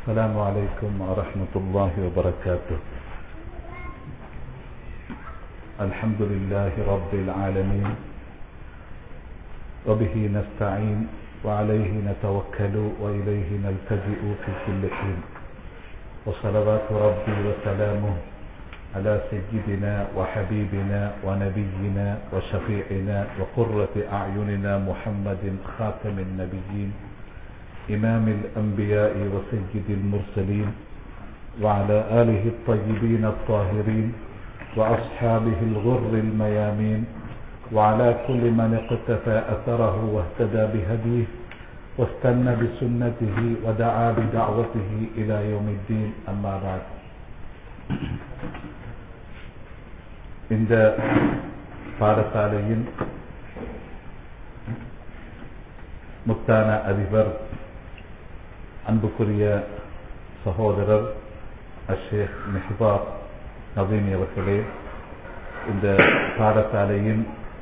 السلام عليكم ورحمة الله وبركاته الحمد لله رب العالمين وبه نستعين وعليه نتوكل وإليه نلتجئ في كل حين وصلوات ربي وسلامه على سيدنا وحبيبنا ونبينا وشفيعنا وقرة أعيننا محمد خاتم النبيين إمام الأنبياء وسيد المرسلين وعلى آله الطيبين الطاهرين وأصحابه الغر الميامين وعلى كل من اقتفى أثره واهتدى بهديه واستنى بسنته ودعا بدعوته إلى يوم الدين أما بعد இந்த பாடசாலையின் முத்தான அதிபர் அன்புக்குரிய சகோதரர் அஷேக் மெஹபாப் நவீன் அவர்களே இந்த பாடசாலையின்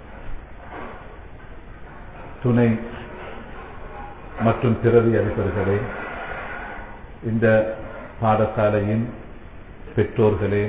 துணை மற்றும் பிறவி அதிபர்களே இந்த பாடசாலையின் பெற்றோர்களே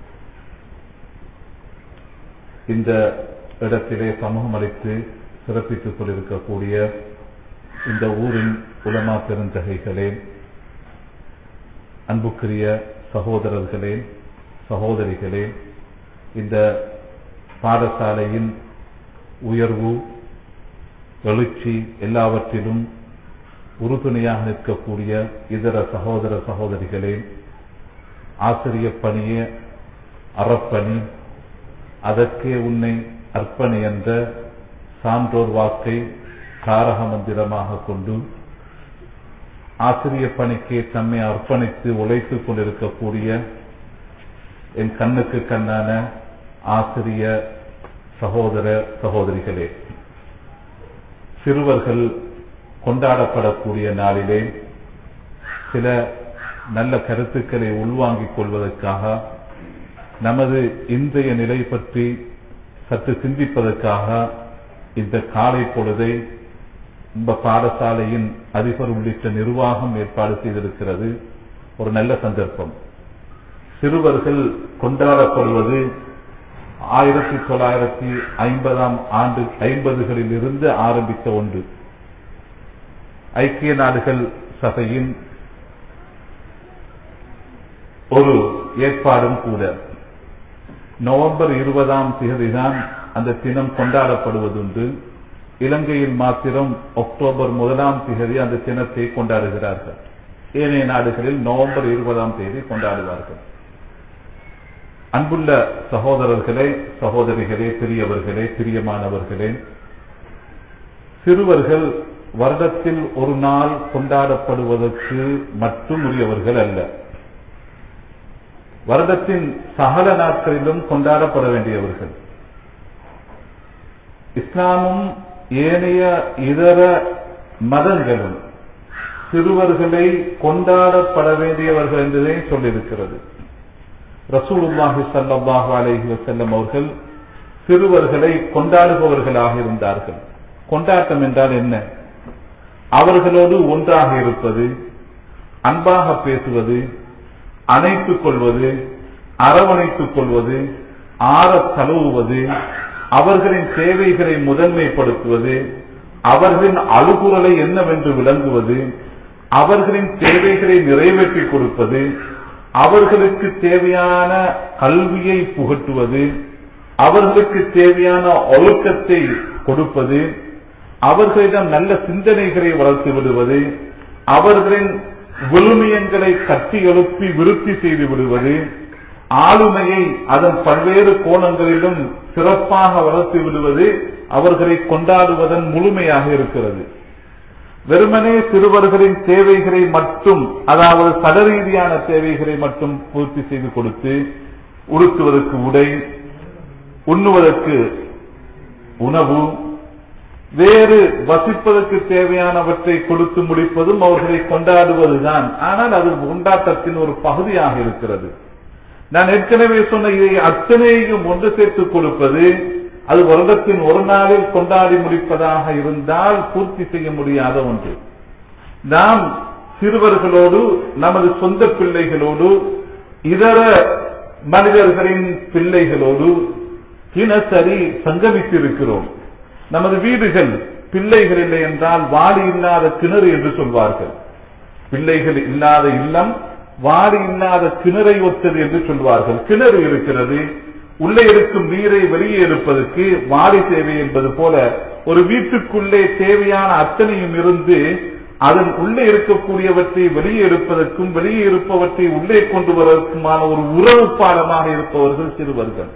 இந்த இடத்திலே சமூகம் அளித்து சிறப்பித்துக் கொண்டிருக்கக்கூடிய இந்த ஊரின் உலமா பெருந்தகைகளே அன்புக்குரிய சகோதரர்களே சகோதரிகளே இந்த பாடசாலையின் உயர்வு எழுச்சி எல்லாவற்றிலும் உறுதுணையாக நிற்கக்கூடிய இதர சகோதர சகோதரிகளே ஆசிரிய பணியே அறப்பணி அதற்கே உன்னை அர்ப்பணி என்ற சான்றோர் வாக்கை காரக மந்திரமாக கொண்டு ஆசிரிய பணிக்கு தம்மை அர்ப்பணித்து உழைத்துக் கொண்டிருக்கக்கூடிய என் கண்ணுக்கு கண்ணான ஆசிரிய சகோதர சகோதரிகளே சிறுவர்கள் கொண்டாடப்படக்கூடிய நாளிலே சில நல்ல கருத்துக்களை உள்வாங்கிக் கொள்வதற்காக நமது இன்றைய நிலை பற்றி சற்று சிந்திப்பதற்காக இந்த காலை பொழுதை இந்த பாடசாலையின் அதிபர் உள்ளிட்ட நிர்வாகம் ஏற்பாடு செய்திருக்கிறது ஒரு நல்ல சந்தர்ப்பம் சிறுவர்கள் கொண்டாடப்படுவது ஆயிரத்தி தொள்ளாயிரத்தி ஐம்பதாம் ஆண்டு ஐம்பதுகளில் இருந்து ஆரம்பித்த ஒன்று ஐக்கிய நாடுகள் சபையின் ஒரு ஏற்பாடும் கூட நவம்பர் இருபதாம் தேதிதான் அந்த தினம் கொண்டாடப்படுவதுண்டு இலங்கையில் மாத்திரம் அக்டோபர் முதலாம் தேதி அந்த தினத்தை கொண்டாடுகிறார்கள் ஏனைய நாடுகளில் நவம்பர் இருபதாம் தேதி கொண்டாடுவார்கள் அன்புள்ள சகோதரர்களே சகோதரிகளே பெரியவர்களே பிரியமானவர்களே சிறுவர்கள் வருடத்தில் ஒரு நாள் கொண்டாடப்படுவதற்கு மட்டும் உரியவர்கள் அல்ல வருடத்தின் சகல நாட்களிலும் கொண்டாடப்பட வேண்டியவர்கள் இஸ்லாமும் ஏனைய இதர மதங்களும் சிறுவர்களை கொண்டாடப்பட வேண்டியவர்கள் என்றதை சொல்லியிருக்கிறது ரசூலுல்லாஹி சல்லாஹு அலஹி வசல்லம் அவர்கள் சிறுவர்களை கொண்டாடுபவர்களாக இருந்தார்கள் கொண்டாட்டம் என்றால் என்ன அவர்களோடு ஒன்றாக இருப்பது அன்பாக பேசுவது அணைத்துக் கொள்வது அரவணைத்துக் கொள்வது ஆற தழுவுவது அவர்களின் தேவைகளை முதன்மைப்படுத்துவது அவர்களின் அழுகுறலை என்னவென்று விளங்குவது அவர்களின் தேவைகளை நிறைவேற்றி கொடுப்பது அவர்களுக்கு தேவையான கல்வியை புகட்டுவது அவர்களுக்கு தேவையான ஒழுக்கத்தை கொடுப்பது அவர்களிடம் நல்ல சிந்தனைகளை வளர்த்து விடுவது அவர்களின் விழுமியங்களை கட்டி எழுப்பி விருத்தி செய்து விடுவது ஆளுமையை அதன் பல்வேறு கோணங்களிலும் சிறப்பாக வளர்த்து விடுவது அவர்களை கொண்டாடுவதன் முழுமையாக இருக்கிறது வெறுமனே சிறுவர்களின் தேவைகளை மட்டும் அதாவது சடரீதியான தேவைகளை மட்டும் பூர்த்தி செய்து கொடுத்து உடுத்துவதற்கு உடை உண்ணுவதற்கு உணவு வேறு வசிப்பதற்கு தேவையானவற்றை கொடுத்து முடிப்பதும் அவர்களை கொண்டாடுவதுதான் ஆனால் அது கொண்டாட்டத்தின் ஒரு பகுதியாக இருக்கிறது நான் ஏற்கனவே சொன்ன இதை அத்தனையும் ஒன்று சேர்த்துக் கொடுப்பது அது வருடத்தின் ஒரு நாளில் கொண்டாடி முடிப்பதாக இருந்தால் பூர்த்தி செய்ய முடியாத ஒன்று நாம் சிறுவர்களோடு நமது சொந்த பிள்ளைகளோடு இதர மனிதர்களின் பிள்ளைகளோடு தினசரி சங்கமித்திருக்கிறோம் நமது வீடுகள் பிள்ளைகள் இல்லை என்றால் வாடி இல்லாத கிணறு என்று சொல்வார்கள் பிள்ளைகள் இல்லாத இல்லம் வாடி இல்லாத கிணறை ஒத்தது என்று சொல்வார்கள் கிணறு இருக்கிறது உள்ளே இருக்கும் நீரை வெளியே இருப்பதற்கு வாடி தேவை என்பது போல ஒரு வீட்டுக்குள்ளே தேவையான அத்தனையும் இருந்து அதன் உள்ளே இருக்கக்கூடியவற்றை வெளியே இருப்பதற்கும் வெளியே இருப்பவற்றை உள்ளே கொண்டு வருவதற்குமான ஒரு உறவு பாலமாக இருப்பவர்கள் சிறுவர்கள்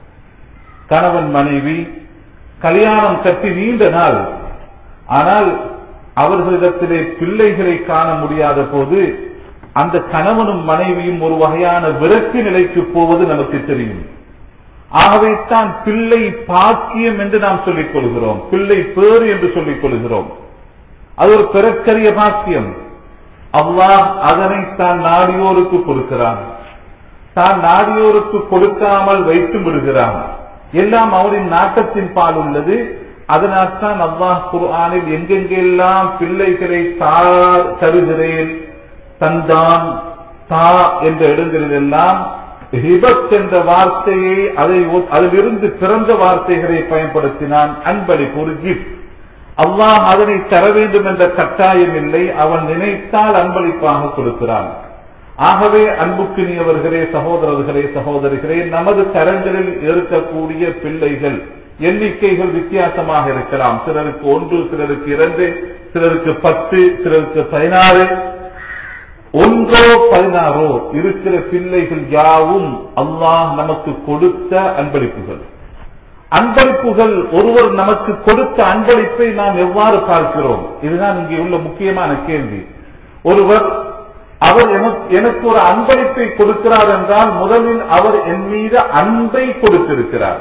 கணவன் மனைவி கல்யாணம் கட்டி நீண்ட நாள் ஆனால் அவர்களிடத்திலே பிள்ளைகளை காண முடியாத போது அந்த கணவனும் மனைவியும் ஒரு வகையான விரக்தி நிலைக்கு போவது நமக்கு தெரியும் ஆகவே தான் பிள்ளை பாக்கியம் என்று நாம் சொல்லிக் கொள்கிறோம் பிள்ளை பேறு என்று சொல்லிக் கொள்கிறோம் அது ஒரு பிறக்கரிய பாக்கியம் அல்லாஹ் அதனை தான் நாடியோருக்கு கொடுக்கிறான் தான் நாடியோருக்கு கொடுக்காமல் வைத்து விடுகிறான் எல்லாம் அவரின் நாட்டத்தின் பால் உள்ளது அதனால் தான் அல்லாஹ் குர்ஆனில் எங்கெங்கெல்லாம் பிள்ளைகளை தார் தருகிறேன் தந்தான் தா என்ற இடங்களிலெல்லாம் ஹிபத் என்ற வார்த்தையை அதை அதிலிருந்து பிறந்த வார்த்தைகளை பயன்படுத்தினான் அன்பளிப்பு ஒரு கிஃப்ட் அல்லாஹ் அதனை தர வேண்டும் என்ற கட்டாயம் இல்லை அவன் நினைத்தால் அன்பளிப்பாக கொடுக்கிறான் ஆகவே அன்புக்கினியவர்களே சகோதரர்களே சகோதரிகளே நமது கரங்களில் இருக்கக்கூடிய பிள்ளைகள் எண்ணிக்கைகள் வித்தியாசமாக இருக்கலாம் சிலருக்கு ஒன்று சிலருக்கு இரண்டு சிலருக்கு பத்து சிலருக்கு பதினாறு ஒன்றோ பதினாறோ இருக்கிற பிள்ளைகள் யாவும் அல்லாஹ் நமக்கு கொடுத்த அன்பளிப்புகள் அன்பளிப்புகள் ஒருவர் நமக்கு கொடுத்த அன்பளிப்பை நாம் எவ்வாறு பார்க்கிறோம் இதுதான் இங்கே உள்ள முக்கியமான கேள்வி ஒருவர் அவர் எனக்கு ஒரு அன்பளிப்பை கொடுக்கிறார் என்றால் முதலில் அவர் என் மீது அன்பை கொடுத்திருக்கிறார்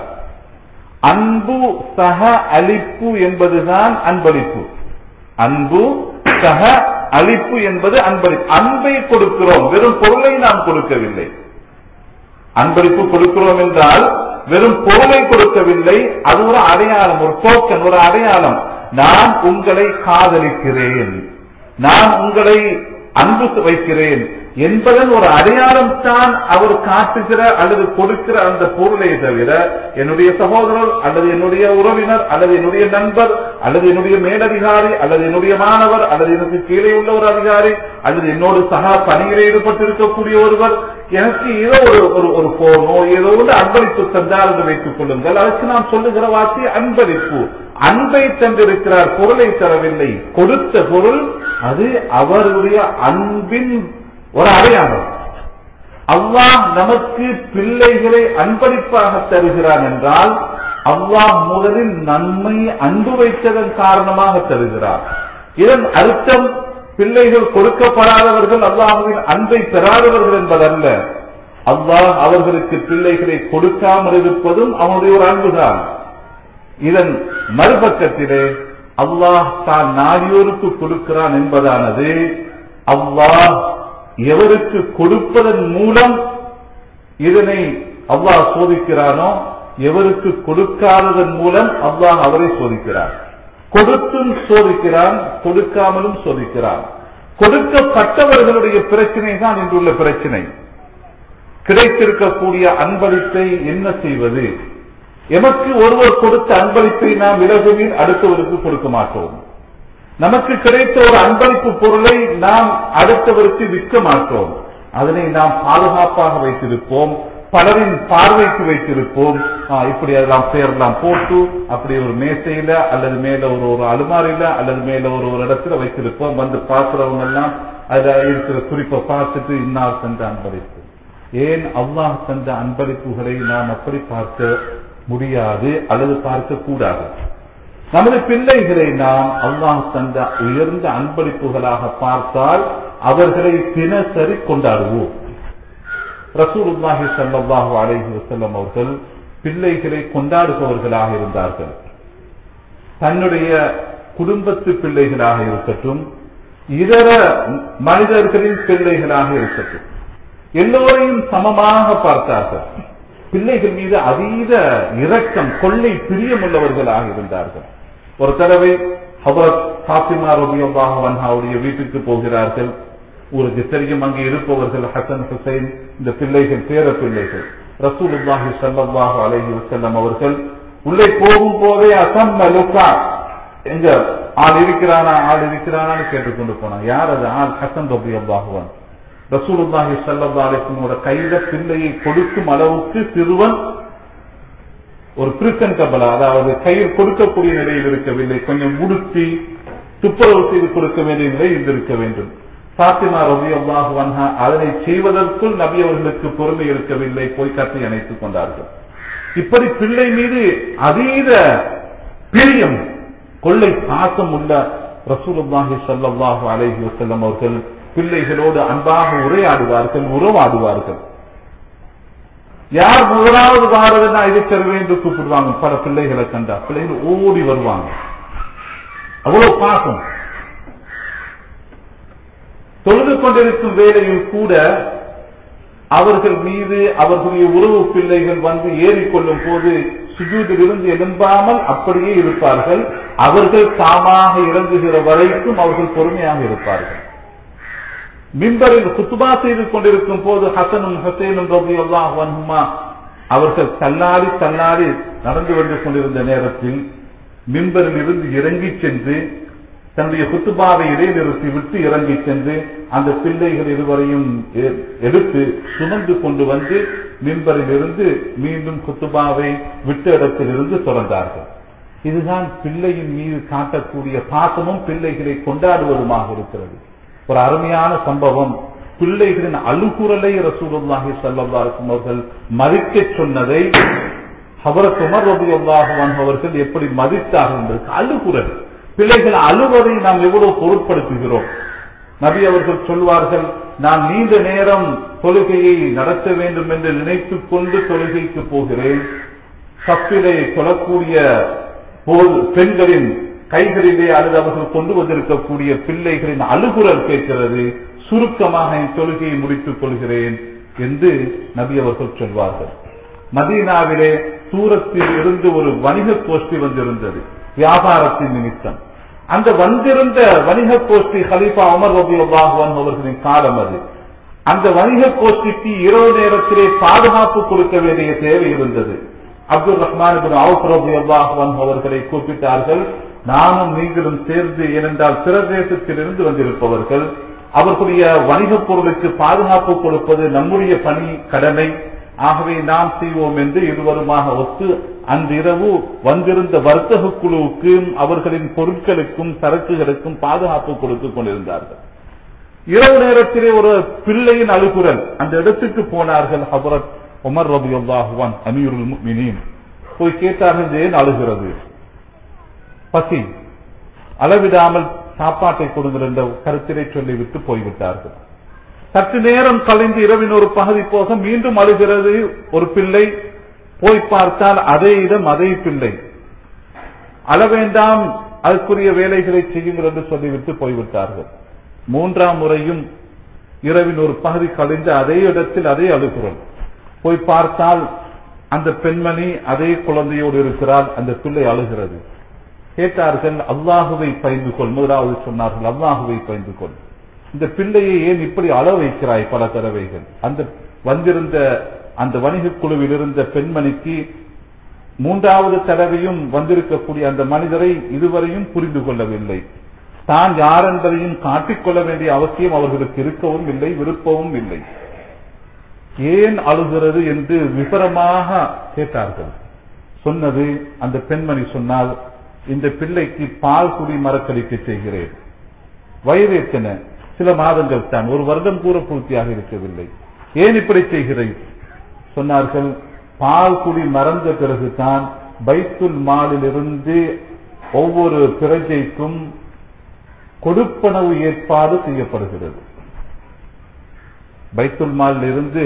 அன்பு சக அளிப்பு என்பதுதான் அன்பளிப்பு அன்பு சக அளிப்பு என்பது அன்பளிப்பு அன்பை கொடுக்கிறோம் வெறும் பொருளை நாம் கொடுக்கவில்லை அன்பளிப்பு கொடுக்கிறோம் என்றால் வெறும் பொருளை கொடுக்கவில்லை அது ஒரு அடையாளம் ஒரு டோக்கன் ஒரு அடையாளம் நான் உங்களை காதலிக்கிறேன் நான் உங்களை அன்பு வைக்கிறேன் என்பதன் ஒரு அடையாளம் தான் அவர் காட்டுகிற அல்லது கொடுக்கிற அந்த பொருளை தவிர என்னுடைய சகோதரர் அல்லது என்னுடைய உறவினர் அல்லது என்னுடைய நண்பர் அல்லது என்னுடைய மேலதிகாரி அல்லது என்னுடைய மாணவர் அல்லது எனக்கு கீழே உள்ள ஒரு அதிகாரி அல்லது என்னோடு சகா பணியில் ஈடுபட்டிருக்கக்கூடிய ஒருவர் எனக்கு ஏதோ ஒரு ஒரு ஒரு போனோ ஏதோ ஒரு அன்பளிப்பு தந்தால் என்று வைத்துக் கொள்ளுங்கள் அதுக்கு நாம் சொல்லுகிற வார்த்தை அன்பளிப்பு அன்பை தந்திருக்கிறார் பொருளை தரவில்லை கொடுத்த பொருள் அது அவருடைய அன்பின் ஒரு அடையாளம் அல்லாஹ் நமக்கு பிள்ளைகளை அன்பளிப்பாக தருகிறான் என்றால் அல்லாஹ் முதலில் நன்மை அன்பு வைத்ததன் காரணமாக தருகிறார் இதன் அர்த்தம் பிள்ளைகள் கொடுக்கப்படாதவர்கள் அல்லாஹுவின் அன்பை பெறாதவர்கள் என்பதல்ல அல்லாஹ் அவர்களுக்கு பிள்ளைகளை கொடுக்காமல் இருப்பதும் அவனுடைய ஒரு அன்புதான் இதன் மறுபக்கத்திலே அல்லாஹ் தான் நாடியோருக்கு கொடுக்கிறான் என்பதானது அல்லாஹ் எவருக்கு கொடுப்பதன் மூலம் இதனை அல்லாஹ் சோதிக்கிறானோ எவருக்கு கொடுக்காததன் மூலம் அல்லாஹ் அவரை சோதிக்கிறார் கொடுத்தும் சோதிக்கிறான் கொடுக்காமலும் சோதிக்கிறான் கொடுக்கப்பட்டவர்களுடைய பிரச்சனை தான் இன்றுள்ள பிரச்சனை கிடைத்திருக்கக்கூடிய அன்பளிப்பை என்ன செய்வது எமக்கு ஒருவர் கொடுத்த அன்பளிப்பை நாம் விலகுவில் அடுத்தவருக்கு கொடுக்க மாட்டோம் நமக்கு கிடைத்த ஒரு அன்பளிப்பு பொருளை நாம் அடுத்தவருக்கு விற்க மாட்டோம் அதனை நாம் பாதுகாப்பாக வைத்திருப்போம் பலரின் பார்வைக்கு வைத்திருப்போம் இப்படி அதெல்லாம் பேரெல்லாம் போட்டு அப்படி ஒரு மேசையில அல்லது மேல ஒரு ஒரு அலுமாரியில அல்லது மேல ஒரு ஒரு இடத்துல வைத்திருப்போம் வந்து பார்க்கிறவங்க எல்லாம் அதுல இருக்கிற குறிப்பை பார்த்துட்டு இன்னார் தந்த அன்பளிப்பு ஏன் அல்லாஹ் தந்த அன்பளிப்புகளை நாம் அப்படி பார்க்க முடியாது அல்லது பார்க்க கூடாது நமது பிள்ளைகளை நாம் அல்லாஹ் தந்த உயர்ந்த அன்பளிப்புகளாக பார்த்தால் அவர்களை தினசரி கொண்டாடுவோம் ரசூலுல்லாஹி ஸல்லல்லாஹு அலைஹி வஸல்லம் அவர்கள் பிள்ளைகளை கொண்டாடுபவர்களாக இருந்தார்கள் தன்னுடைய குடும்பத்து பிள்ளைகளாக இருக்கட்டும் இதர மனிதர்களின் பிள்ளைகளாக இருக்கட்டும் எல்லோரையும் சமமாக பார்த்தார்கள் பிள்ளைகள் மீது அதீத இரக்கம் கொள்ளை பிரியமுள்ளவர்களாக இருந்தார்கள் ஒரு தடவை ஹபரத் பாத்திமா ரபியல்லாஹ் வன்ஹாவுடைய வீட்டுக்கு போகிறார்கள் ஊருக்கு தெரியும் அங்கே இருப்பவர்கள் ஹசன் ஹுசைன் இந்த பிள்ளைகள் பேர பிள்ளைகள் ரசூலுல்லாஹி ஸல்லல்லாஹு அலைஹி வஸல்லம் அவர்கள் உள்ளே போகும் போதே அசம்ம லுக்கா எங்க ஆள் இருக்கிறானா ஆள் இருக்கிறானான்னு கேட்டுக்கொண்டு போனான் யார் அது ஆள் ஹசன் ரபி அல்லாஹுவன் ரசூலுல்லாஹி ஸல்லல்லாஹு அலைஹி வஸல்லம் கையில பிள்ளையை கொடுக்கும் அளவுக்கு சிறுவன் ஒரு பிரிசன் கபலா அதாவது கையில் கொடுக்கக்கூடிய நிலையில் இருக்கவில்லை கொஞ்சம் முடுத்தி துப்புரவு செய்து கொடுக்க வேண்டிய நிலை இருந்திருக்க வேண்டும் பாத்திமா ரவி அல்லாஹு வன்ஹா அதனை செய்வதற்குள் நபி அவர்களுக்கு பொறுமை இருக்கவில்லை போய் கட்டி அணைத்துக் கொண்டார்கள் இப்படி பிள்ளை மீது அதீத பிரியம் கொள்ளை பாசம் உள்ள ரசூலுல்லாஹி ஸல்லல்லாஹு அலைஹி வஸல்லம் அவர்கள் பிள்ளைகளோடு அன்பாக உரையாடுவார்கள் உறவாடுவார்கள் யார் முதலாவது வாரதுன்னா இதை தருவேன் என்று கூப்பிடுவாங்க பல பிள்ளைகளை கண்டா பிள்ளைகள் ஓடி வருவாங்க அவ்வளவு பாசம் தொழுது கொண்டிருக்கும் வேளையில் கூட அவர்கள் மீது அவர்களுடைய உறவு பிள்ளைகள் வந்து ஏறிக்கொள்ளும் போது சுஜூதில் இருந்து எழும்பாமல் அப்படியே இருப்பார்கள் அவர்கள் தாமாக இறங்குகிற வரைக்கும் அவர்கள் பொறுமையாக இருப்பார்கள் மின்பரில் குத்துபா செய்து கொண்டிருக்கும் போது ஹசனும் ஹசேனும் ரபி அல்லாஹுமா அவர்கள் தள்ளாடி தள்ளாடி நடந்து வந்து கொண்டிருந்த நேரத்தில் மின்பரில் இருந்து இறங்கி சென்று தன்னுடைய குத்துபாவை இடைநிறுத்தி விட்டு இறங்கி சென்று அந்த பிள்ளைகள் இருவரையும் எடுத்து சுமந்து கொண்டு வந்து மின்பரில் இருந்து மீண்டும் குத்துபாவை விட்ட இடத்திலிருந்து தொடர்ந்தார்கள் இதுதான் பிள்ளையின் மீது காட்டக்கூடிய பாசமும் பிள்ளைகளை கொண்டாடுவதுமாக இருக்கிறது ஒரு அருமையான சம்பவம் பிள்ளைகளின் அழுகுரலை ரசூலுல்லாஹி ஸல்லல்லாஹு அலைஹி அவர்கள் மதிக்க சொன்னதை ஹபரத் உமர் ரலியல்லாஹு அன்ஹு அவர்கள் எப்படி மதித்தார்கள் என்பதற்கு அழுகுரல் பிள்ளைகள் அழுவதை நாம் எவ்வளவு பொருட்படுத்துகிறோம் நபி அவர்கள் சொல்வார்கள் நான் நீண்ட நேரம் தொழுகையை நடத்த வேண்டும் என்று நினைத்துக் கொண்டு தொழுகைக்கு போகிறேன் சப்பிலை கொள்ளக்கூடிய போது பெண்களின் கைகளிலே அல்லது அவர்கள் கொண்டு வந்திருக்கக்கூடிய பிள்ளைகளின் அழுகுரல் கேட்கிறது சுருக்கமாக என் தொழுகையை முடித்துக் கொள்கிறேன் என்று நபி அவர்கள் சொல்வார்கள் மதீனாவிலே தூரத்தில் இருந்து ஒரு வணிக கோஷ்டி வந்திருந்தது வியாபாரத்தின் நிமித்தம் அந்த வந்திருந்த வணிக கோஷ்டி ஹலீஃபா அமர் ரபி அல்லாஹுவான் அவர்களின் காலம் அது அந்த வணிக கோஷ்டிக்கு இரவு நேரத்திலே பாதுகாப்பு கொடுக்க வேண்டிய தேவை இருந்தது அப்துல் ரஹ்மான் ரபி அல்லாஹுவான் அவர்களை கூப்பிட்டார்கள் நானும் நீங்களும் சேர்ந்து ஏனென்றால் பிரதேசத்திலிருந்து வந்திருப்பவர்கள் அவர்களுடைய வணிகப் பொருளுக்கு பாதுகாப்பு கொடுப்பது நம்முடைய பணி கடமை ஆகவே நாம் செய்வோம் என்று இருவருமாக ஒத்து அன்றிரவு வந்திருந்த வர்த்தக குழுவுக்கும் அவர்களின் பொருட்களுக்கும் சரக்குகளுக்கும் பாதுகாப்பு கொடுத்துக் கொண்டிருந்தார்கள் இரவு நேரத்திலே ஒரு பிள்ளையின் அழுகுரல் அந்த இடத்துக்கு போனார்கள் ஹபரத் உமர் ரபி அல்லாஹுவான் அமீருல் முக்மினின் போய் கேட்டார்கள் ஏன் அழுகிறது பசி அளவிடாமல் சாப்பாட்டை கொடுங்கள் என்ற கருத்திலே சொல்லிவிட்டு போய்விட்டார்கள் சற்று நேரம் கலைந்து இரவின் ஒரு பகுதி போக மீண்டும் அழுகிறது ஒரு பிள்ளை போய் பார்த்தால் அதே இடம் அதே பிள்ளை அளவேண்டாம் அதற்குரிய வேலைகளை செய்யுங்கள் என்று சொல்லிவிட்டு போய்விட்டார்கள் மூன்றாம் முறையும் இரவின் ஒரு பகுதி கழிந்து அதே இடத்தில் அதே அழுகிறோம் போய் பார்த்தால் அந்த பெண்மணி அதே குழந்தையோடு இருக்கிறார் அந்த பிள்ளை அழுகிறது கேட்டார்கள் அல்லாஹுவை பயந்து கொள் முதலாவது சொன்னார்கள் அல்லாஹுவை பயந்து கொள் இந்த பிள்ளையை ஏன் இப்படி அள வைக்கிறாய் பல தடவைகள் அந்த வந்திருந்த அந்த வணிக குழுவில் இருந்த பெண்மணிக்கு மூன்றாவது தடவையும் வந்திருக்கக்கூடிய அந்த மனிதரை இதுவரையும் புரிந்து கொள்ளவில்லை தான் யார் என்பதையும் காட்டிக்கொள்ள வேண்டிய அவசியம் அவர்களுக்கு இருக்கவும் இல்லை விருப்பமும் இல்லை ஏன் அழுகிறது என்று விவரமாக கேட்டார்கள் சொன்னது அந்த பெண்மணி சொன்னால் இந்த பிள்ளைக்கு பால் குடி மரக்கடிக்க செய்கிறேன் வயது எத்தனை சில மாதங்கள் தான் ஒரு வருடம் கூட பூர்த்தியாக இருக்கவில்லை ஏன் இப்படி செய்கிறேன் சொன்னார்கள் பால் குடி மறந்த பிறகுதான் பைத்துல் மாலிலிருந்து ஒவ்வொரு பிரஜைக்கும் கொடுப்பனவு ஏற்பாடு செய்யப்படுகிறது பைத்துல் மாலில் இருந்து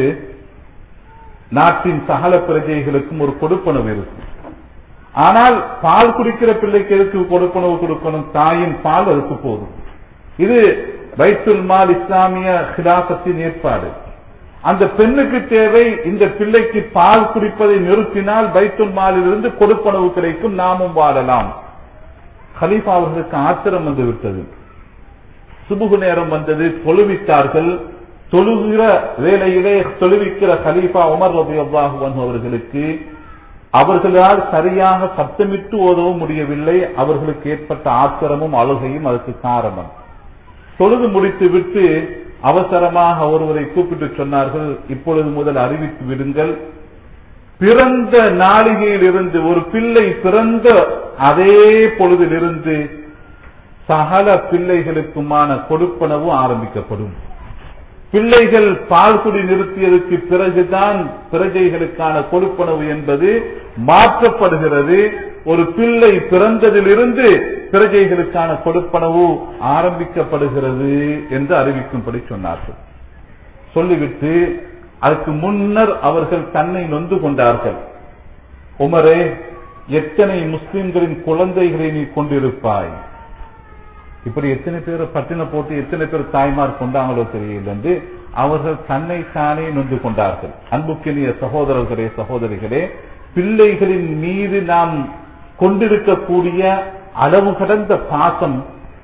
நாட்டின் சகல பிரஜைகளுக்கும் ஒரு கொடுப்பனவு இருக்கும் ஆனால் பால் குடிக்கிற பிள்ளைக்கு எதுக்கு கொடுப்பனவு கொடுக்கணும் தாயின் பால் அதுக்கு போதும் இது பைத்துல் மால் இஸ்லாமிய ஹிலாசத்தின் ஏற்பாடு அந்த பெண்ணுக்கு தேவை இந்த பிள்ளைக்கு பால் குடிப்பதை நிறுத்தினால் பைத்துல் மாலிலிருந்து கொடுப்பனவு கிடைக்கும் நாமும் வாழலாம் ஹலீஃபா அவர்களுக்கு ஆத்திரம் வந்து விட்டது சுபுகு நேரம் வந்தது தொழுவித்தார்கள் தொழுகிற வேளையிலே தொழுவிக்கிற கலீஃபா உமர் ரபி அல்லாஹுவன் அவர்களுக்கு அவர்களால் சரியாக சத்தமிட்டு ஓதவும் முடியவில்லை அவர்களுக்கு ஏற்பட்ட ஆத்திரமும் அழுகையும் அதற்கு காரணம் தொழுது முடித்து விட்டு அவசரமாக ஒருவரை கூப்பிட்டு சொன்னார்கள் இப்பொழுது முதல் அறிவித்து விடுங்கள் பிறந்த நாளிகையில் இருந்து ஒரு பிள்ளை பிறந்த அதே பொழுதிலிருந்து சகல பிள்ளைகளுக்குமான கொடுப்பனவு ஆரம்பிக்கப்படும் பிள்ளைகள் பால்குடி நிறுத்தியதற்கு பிறகுதான் பிரஜைகளுக்கான கொடுப்பனவு என்பது மாற்றப்படுகிறது ஒரு பிள்ளை பிறந்ததிலிருந்து பிரஜைகளுக்கான கொடுப்பனவு ஆரம்பிக்கப்படுகிறது என்று அறிவிக்கும்படி சொன்னார்கள் சொல்லிவிட்டு அதற்கு முன்னர் அவர்கள் தன்னை நொந்து கொண்டார்கள் உமரே எத்தனை முஸ்லிம்களின் குழந்தைகளை நீ கொண்டிருப்பாய் இப்படி எத்தனை பேர் பட்டின போட்டு எத்தனை பேர் தாய்மார் கொண்டாங்களோ தெரியல என்று அவர்கள் தன்னை தானே நொந்து கொண்டார்கள் அன்புக்கினிய சகோதரர்களே சகோதரிகளே பிள்ளைகளின் மீது நாம் கொண்டிருக்கக்கூடிய அளவு கடந்த பாசம்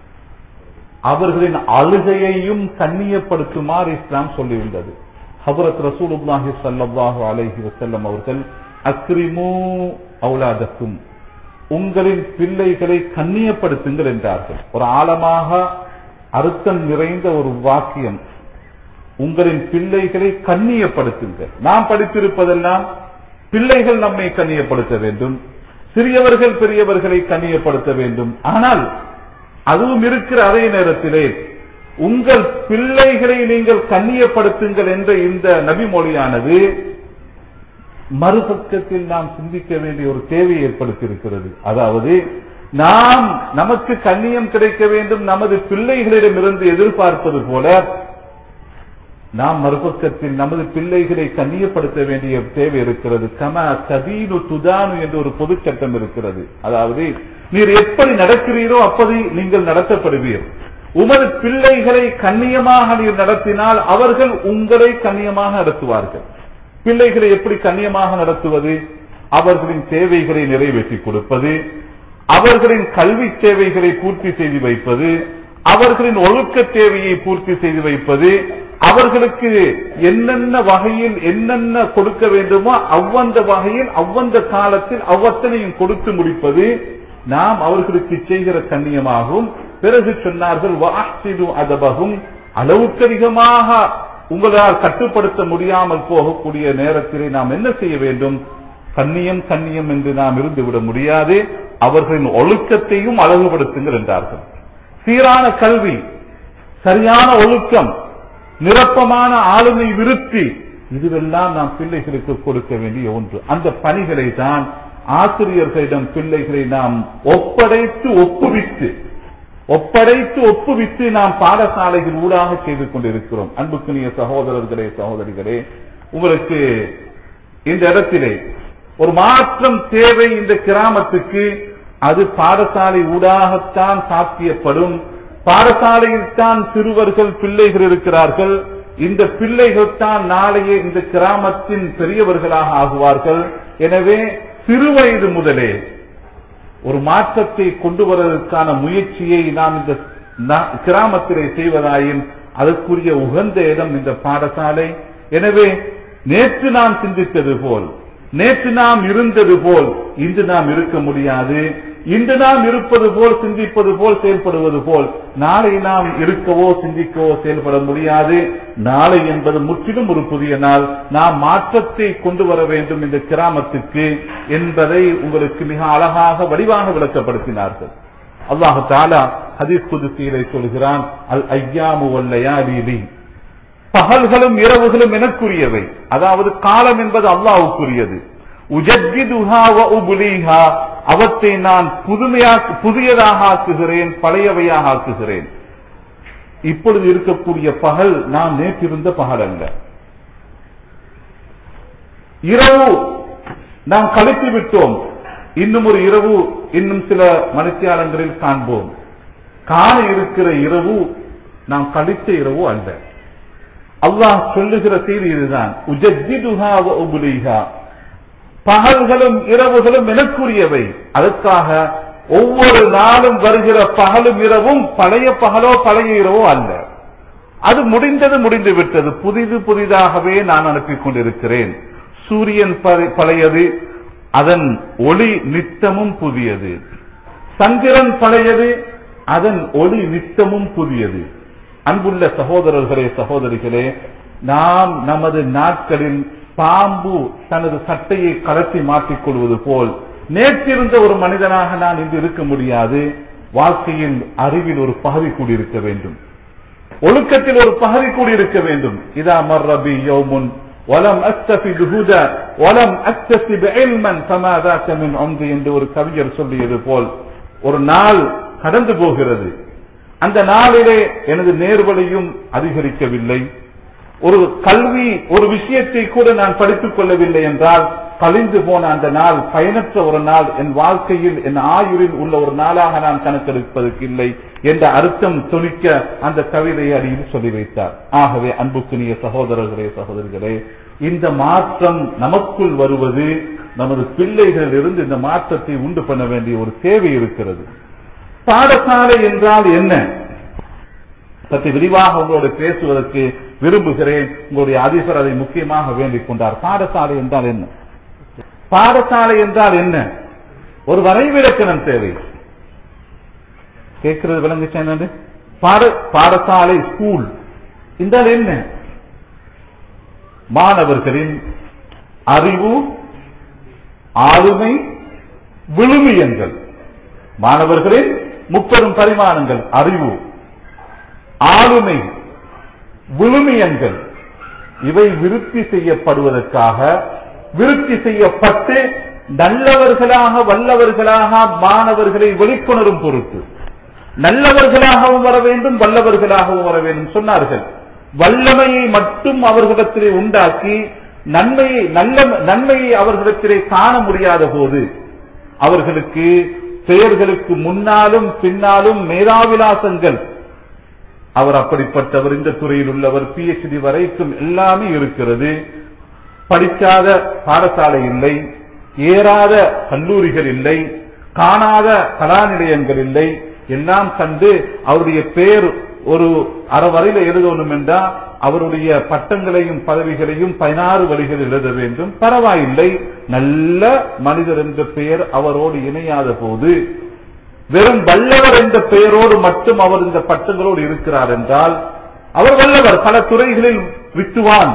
அவர்களின் அழுகையையும் கண்ணியப்படுத்துமாறு இஸ்லாம் சொல்லியுள்ளது ஹபரத் ரசூலுல்லாஹி ஸல்லல்லாஹு அலைஹி வஸல்லம் அவர்கள் அக்ரிமு அவுலாதக்கும் உங்களின் பிள்ளைகளை கண்ணியப்படுத்துங்கள் என்றார்கள் ஒரு ஆழமாக அர்த்தம் நிறைந்த ஒரு வாக்கியம் உங்களின் பிள்ளைகளை கண்ணியப்படுத்துங்கள் நாம் படித்திருப்பதெல்லாம் பிள்ளைகள் நம்மை கண்ணியப்படுத்த வேண்டும் சிறியவர்கள் பெரியவர்களை கண்ணியப்படுத்த வேண்டும் ஆனால் அதுவும் இருக்கிற அதே நேரத்திலே உங்கள் பிள்ளைகளை நீங்கள் கண்ணியப்படுத்துங்கள் என்ற இந்த நபிமொழியானது மறுபக்கத்தில் நாம் சிந்திக்க வேண்டிய ஒரு தேவையை ஏற்படுத்தியிருக்கிறது அதாவது நாம் நமக்கு கண்ணியம் கிடைக்க வேண்டும் நமது பிள்ளைகளிடமிருந்து எதிர்பார்ப்பது போல நாம் மறுபக்கத்தில் நமது பிள்ளைகளை கண்ணியப்படுத்த வேண்டிய தேவை இருக்கிறது கம சதீனு துதானு என்று ஒரு பொது சட்டம் இருக்கிறது அதாவது நீர் எப்படி நடக்கிறீரோ அப்படி நீங்கள் நடத்தப்படுவீர் உமது பிள்ளைகளை கண்ணியமாக நீர் நடத்தினால் அவர்கள் உங்களை கண்ணியமாக நடத்துவார்கள் பிள்ளைகளை எப்படி கண்ணியமாக நடத்துவது அவர்களின் தேவைகளை நிறைவேற்றி கொடுப்பது அவர்களின் கல்வி தேவைகளை பூர்த்தி செய்து வைப்பது அவர்களின் ஒழுக்க தேவையை பூர்த்தி செய்து வைப்பது அவர்களுக்கு என்னென்ன வகையில் என்னென்ன கொடுக்க வேண்டுமோ அவ்வந்த வகையில் அவ்வந்த காலத்தில் அவ்வத்தனையும் கொடுத்து முடிப்பது நாம் அவர்களுக்கு செய்கிற கண்ணியமாகும் பிறகு சொன்னார்கள் வாசிது அதபகும் அளவுக்கு அதிகமாக உங்களால் கட்டுப்படுத்த முடியாமல் போகக்கூடிய நேரத்திலே நாம் என்ன செய்ய வேண்டும் கண்ணியம் கண்ணியம் என்று நாம் இருந்து விட முடியாது அவர்களின் ஒழுக்கத்தையும் அழகுபடுத்துங்கள் என்றார்கள் சீரான கல்வி சரியான ஒழுக்கம் நிரப்பமான ஆளுமை விருத்தி இதுவெல்லாம் நாம் பிள்ளைகளுக்கு கொடுக்க வேண்டிய ஒன்று அந்த பணிகளை தான் ஆசிரியர்களிடம் பிள்ளைகளை நாம் ஒப்படைத்து ஒப்புவித்து ஒப்படைத்து ஒப்புவித்து நாம் பாடசாலைகள் ஊடாக செய்து கொண்டிருக்கிறோம் அன்புக்குரிய சகோதரர்களே சகோதரிகளே உங்களுக்கு இந்த இடத்திலே ஒரு மாற்றம் தேவை இந்த கிராமத்துக்கு அது பாடசாலை ஊடாகத்தான் சாத்தியப்படும் பாடசாலையில் தான் சிறுவர்கள் பிள்ளைகள் இருக்கிறார்கள் இந்த பிள்ளைகள் தான் நாளைய இந்த கிராமத்தின் பெரியவர்களாக ஆகுவார்கள் எனவே சிறுவயது முதலே ஒரு மாற்றத்தை கொண்டு வருவதற்கான முயற்சியை நாம் இந்த நா- கிராமத்திலே செய்வதாயின் அதற்குரிய உகந்த இடம் இந்த பாடசாலை எனவே நேற்று நாம் சிந்தித்தது போல் நேற்று நாம் இருந்தது போல் இன்று நாம் இருக்க முடியாது இன்று நாம் இருப்பது போல் சிந்திப்பது போல் செயல்படுவது போல் நாளை நாம் இருக்கவோ சிந்திக்கவோ செயல்பட முடியாது நாளை என்பது முற்றிலும் ஒரு புதிய நாள் நாம் மாற்றத்தை கொண்டு வர வேண்டும் இந்த கிராமத்துக்கு என்பதை உங்களுக்கு மிக அழகாக வடிவாக விளக்கப்படுத்தினார்கள் அல்லாஹு தாலா ஹதீஸ் குதுசியிலே சொல்கிறான் அல் ஐயாமு வல்லையாலி பகல்களும் இரவுகளும் எனக்குரியவை அதாவது காலம் என்பது அல்லாஹ்வுக்குரியது உஜத்திதுஹா வ உபுலீஹா அவற்றை நான் புதுமையா புதியதாக ஆக்குகிறேன் பழையவையாக ஆக்குகிறேன் இப்பொழுது இருக்கக்கூடிய பகல் நாம் நேற்றிருந்த பகல் அல்ல இரவு நாம் கழித்து விட்டோம் இன்னும் ஒரு இரவு இன்னும் சில மணித்தியாலங்களில் காண்போம் காண இருக்கிற இரவு நாம் கழித்த இரவு அல்ல அல்லாஹ் சொல்லுகிற செய்தி இதுதான் உஜத்திதுஹா வ உபுலீஹா பகல்களும் இரவுகளும் எனக்குரியவை அதற்காக ஒவ்வொரு நாளும் வருகிற பகலும் இரவும் பழைய பகலோ பழைய இரவோ அல்ல அது முடிந்தது முடிந்து விட்டது புதிது புதிதாகவே நான் அனுப்பிக் கொண்டிருக்கிறேன் சூரியன் பழ- பழையது அதன் ஒளி நித்தமும் புதியது சந்திரன் பழையது அதன் ஒளி நித்தமும் புதியது அன்புள்ள சகோதரர்களே சகோதரிகளே நாம் நமது நாட்களில் பாம்பு தனது சட்டையை கலத்தி மாற்றிக் கொள்வது போல் நேற்றிருந்த ஒரு மனிதனாக நான் இன்று இருக்க முடியாது வாழ்க்கையில் அறிவில் ஒரு பகுதி கூடியிருக்க வேண்டும் ஒழுக்கத்தில் ஒரு பகுதி கூடியிருக்க வேண்டும் இதா மர்ரபி யௌமுன் வலம் அஸ்தபிது ஹுத வலம் அக்தசிப் இல்மன் ஃபமா ذاك من عمري என்று ஒரு கவிஞர் சொல்லியது போல் ஒரு நாள் கடந்து போகிறது அந்த நாளிலே எனது நேர்வழியும் அதிகரிக்கவில்லை ஒரு கல்வி ஒரு விஷயத்தை கூட நான் படித்துக் கொள்ளவில்லை என்றால் கழிந்து போன அந்த நாள் பயனற்ற ஒரு நாள் என் வாழ்க்கையில் என் ஆயுளில் உள்ள ஒரு நாளாக நான் கணக்கெடுப்பதற்கு இல்லை என்ற அர்த்தம் துணிக்க அந்த கவிதையை அடியில் சொல்லி வைத்தார் ஆகவே அன்புக்குரிய சகோதரர்களே சகோதரிகளே இந்த மாற்றம் நமக்குள் வருவது நமது பிள்ளைகளிலிருந்து இந்த மாற்றத்தை உண்டு பண்ண வேண்டிய ஒரு தேவை இருக்கிறது பாடசாலை என்றால் என்ன சற்று விரிவாக உங்களோடு பேசுவதற்கு விரும்புகிறேன் உங்களுடைய அதிபர் அதை முக்கியமாக வேண்டிக் கொண்டார் பாடசாலை என்றால் என்ன பாடசாலை என்றால் என்ன ஒரு வரைவிலக்கணம் தேவை கேட்கிறது விளங்குச்சா என்னது பாட பாடசாலை ஸ்கூல் என்றால் என்ன மாணவர்களின் அறிவு ஆளுமை விழுமியங்கள் மாணவர்களின் முப்பெரும் பரிமாணங்கள் அறிவு ஆளுமை விழுமியங்கள் இவை விருத்தி செய்யப்படுவதற்காக விருத்தி செய்யப்பட்டு நல்லவர்களாக வல்லவர்களாக மாணவர்களை வெளிக்கொணரும் பொருட்டு நல்லவர்களாகவும் வர வேண்டும் வல்லவர்களாகவும் வர வேண்டும் சொன்னார்கள் வல்லமையை மட்டும் அவர்களிடத்திலே உண்டாக்கி நன்மையை நல்ல நன்மையை அவர்களிடத்திலே காண முடியாத போது அவர்களுக்கு பெயர்களுக்கு முன்னாலும் பின்னாலும் மேதாவிலாசங்கள் அவர் அப்படிப்பட்டவர் இந்த துறையில் உள்ளவர் பிஎச்டி வரைக்கும் எல்லாமே இருக்கிறது படிக்காத பாடசாலை இல்லை ஏறாத கல்லூரிகள் இல்லை காணாத கலா நிலையங்கள் இல்லை எல்லாம் கண்டு அவருடைய பெயர் ஒரு அறவரையில எழுதணும் என்றால் அவருடைய பட்டங்களையும் பதவிகளையும் பதினாறு வழிகள் எழுத வேண்டும் பரவாயில்லை நல்ல மனிதர் என்ற பெயர் அவரோடு இணையாத போது வெறும் வல்லவர் என்ற பெயரோடு மட்டும் அவர் இந்த பட்டங்களோடு இருக்கிறார் என்றால் அவர் வல்லவர் பல துறைகளில் வித்துவான்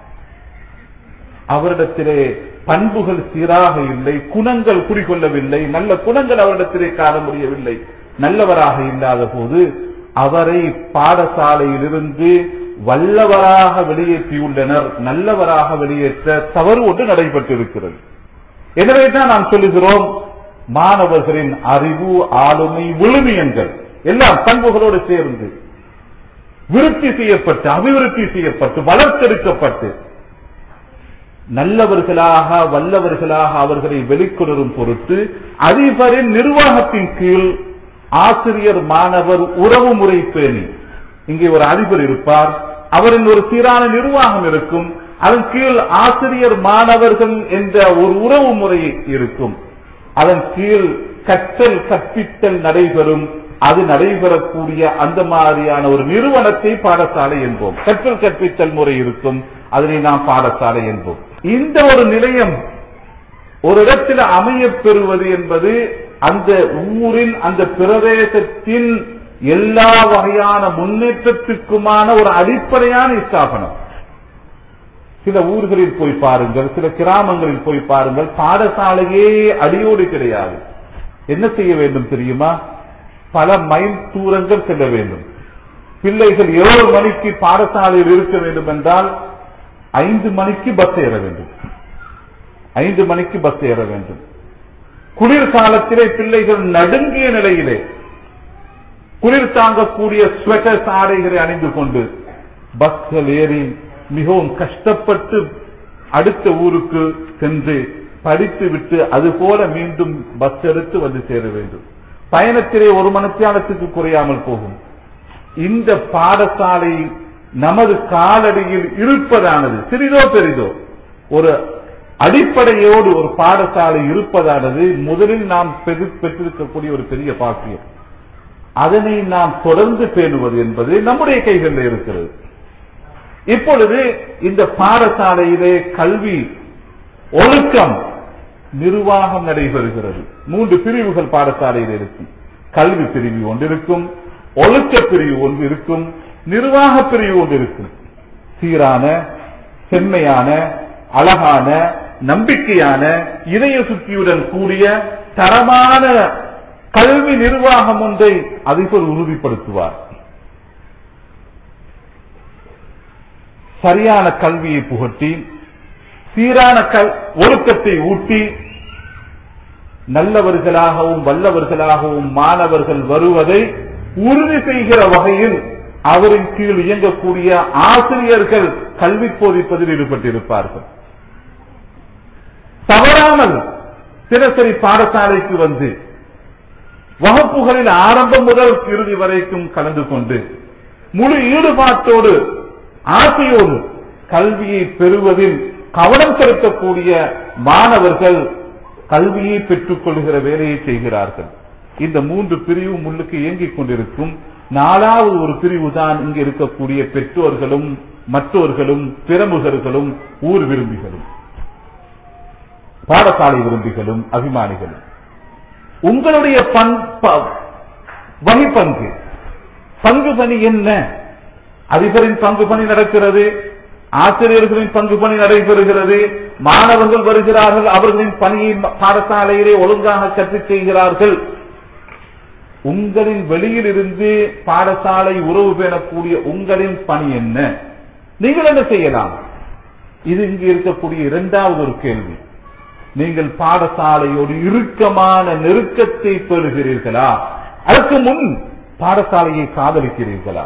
அவரிடத்திலே பண்புகள் சீராக இல்லை குணங்கள் குடிகொள்ளவில்லை நல்ல குணங்கள் அவரிடத்திலே காண முடியவில்லை நல்லவராக இல்லாத போது அவரை பாடசாலையிலிருந்து வல்லவராக வெளியேற்றியுள்ளனர் நல்லவராக வெளியேற்ற தவறு ஒன்று நடைபெற்றிருக்கிறது எனவே தான் நாம் சொல்லுகிறோம் மாணவர்களின் அறிவு ஆளுமை விழுமியங்கள் எல்லாம் பண்புகளோடு சேர்ந்து விருத்தி செய்யப்பட்டு அபிவிருத்தி செய்யப்பட்டு வளர்த்தெடுக்கப்பட்டு நல்லவர்களாக வல்லவர்களாக அவர்களை வெளிக்கொணரும் பொருட்டு அதிபரின் நிர்வாகத்தின் கீழ் ஆசிரியர் மாணவர் உறவு முறை பேணி இங்கே ஒரு அதிபர் இருப்பார் அவரின் ஒரு சீரான நிர்வாகம் இருக்கும் அதன் கீழ் ஆசிரியர் மாணவர்கள் என்ற ஒரு உறவு முறை இருக்கும் அதன் கீழ் கற்றல் கற்பித்தல் நடைபெறும் அது நடைபெறக்கூடிய அந்த மாதிரியான ஒரு நிறுவனத்தை பாடசாலை என்போம் கற்றல் கற்பித்தல் முறை இருக்கும் அதனை நாம் பாடசாலை என்போம் இந்த ஒரு நிலையம் ஒரு இடத்தில் அமையப் பெறுவது என்பது அந்த ஊரின் அந்த பிரதேசத்தின் எல்லா வகையான முன்னேற்றத்திற்குமான ஒரு அடிப்படையான ஸ்தாபனம் சில ஊர்களில் போய் பாருங்கள் சில கிராமங்களில் போய் பாருங்கள் பாடசாலையே அடியோடு கிடையாது என்ன செய்ய வேண்டும் தெரியுமா பல மைல் தூரங்கள் செல்ல வேண்டும் பிள்ளைகள் ஏழு மணிக்கு பாடசாலையில் இருக்க வேண்டும் என்றால் ஐந்து மணிக்கு பஸ் ஏற வேண்டும் ஐந்து மணிக்கு பஸ் ஏற வேண்டும் குளிர்காலத்திலே பிள்ளைகள் நடுங்கிய நிலையிலே குளிர் தாங்கக்கூடிய ஸ்வெட்டர்ஸ் ஆடைகளை அணிந்து கொண்டு பஸ்கள் ஏறி மிகவும் கஷ்டப்பட்டு அடுத்த ஊருக்கு சென்று படித்து விட்டு அதுபோல மீண்டும் பஸ் எடுத்து வந்து சேர வேண்டும் பயணத்திலே ஒரு மணித்தியாலத்துக்கு குறையாமல் போகும் இந்த பாடசாலை நமது காலடியில் இருப்பதானது சிறிதோ பெரிதோ ஒரு அடிப்படையோடு ஒரு பாடசாலை இருப்பதானது முதலில் நாம் பெரு- பெற்றிருக்கக்கூடிய ஒரு பெரிய பாக்கியம் அதனை நாம் தொடர்ந்து பேணுவது என்பது நம்முடைய கைகளில் இருக்கிறது இப்பொழுது இந்த பாடசாலையிலே கல்வி ஒழுக்கம் நிர்வாகம் நடைபெறுகிறது மூன்று பிரிவுகள் பாடசாலையில் இருக்கும் கல்வி பிரிவு ஒன்று இருக்கும் ஒழுக்க பிரிவு ஒன்று இருக்கும் நிர்வாக பிரிவு ஒன்று இருக்கும் சீரான செம்மையான அழகான நம்பிக்கையான இதய சுத்தியுடன் கூடிய தரமான கல்வி நிர்வாகம் ஒன்றை அதிபர் உறுதிப்படுத்துவார் சரியான கல்வியை புகட்டி சீரான கல் ஒழுக்கத்தை ஊட்டி நல்லவர்களாகவும் வல்லவர்களாகவும் மாணவர்கள் வருவதை உறுதி செய்கிற வகையில் அவரின் கீழ் இயங்கக்கூடிய ஆசிரியர்கள் கல்வி போதிப்பதில் ஈடுபட்டிருப்பார்கள் தவறாமல் தினசரி பாடசாலைக்கு வந்து வகுப்புகளில் ஆரம்பம் முதல் இறுதி வரைக்கும் கலந்து கொண்டு முழு ஈடுபாட்டோடு ஆசையோடு கல்வியை பெறுவதில் கவனம் செலுத்தக்கூடிய மாணவர்கள் கல்வியை பெற்றுக் கொள்கிற வேலையை செய்கிறார்கள் இந்த மூன்று பிரிவு முன்னுக்கு இயங்கிக் கொண்டிருக்கும் நாலாவது ஒரு பிரிவு தான் இங்கு இருக்கக்கூடிய பெற்றோர்களும் மற்றோர்களும் பிரமுகர்களும் ஊர் விரும்பிகளும் பாடசாலை விரும்பிகளும் அபிமானிகளும் உங்களுடைய பண் ப- வகிப்பங்கு பங்கு பணி என்ன அதிபரின் பங்கு பணி நடக்கிறது ஆசிரியர்களின் பங்கு பணி நடைபெறுகிறது மாணவர்கள் வருகிறார்கள் அவர்களின் பணியை பாடசாலையிலே ஒழுங்காக கற்றுச் செய்கிறார்கள் உங்களின் வெளியில் இருந்து பாடசாலை உறவு பேணக்கூடிய உங்களின் பணி என்ன நீங்கள் என்ன செய்யலாம் இது இங்கு இருக்கக்கூடிய இரண்டாவது ஒரு கேள்வி நீங்கள் பாடசாலையோடு இறுக்கமான நெருக்கத்தை பெறுகிறீர்களா அதற்கு முன் பாடசாலையை காதலிக்கிறீர்களா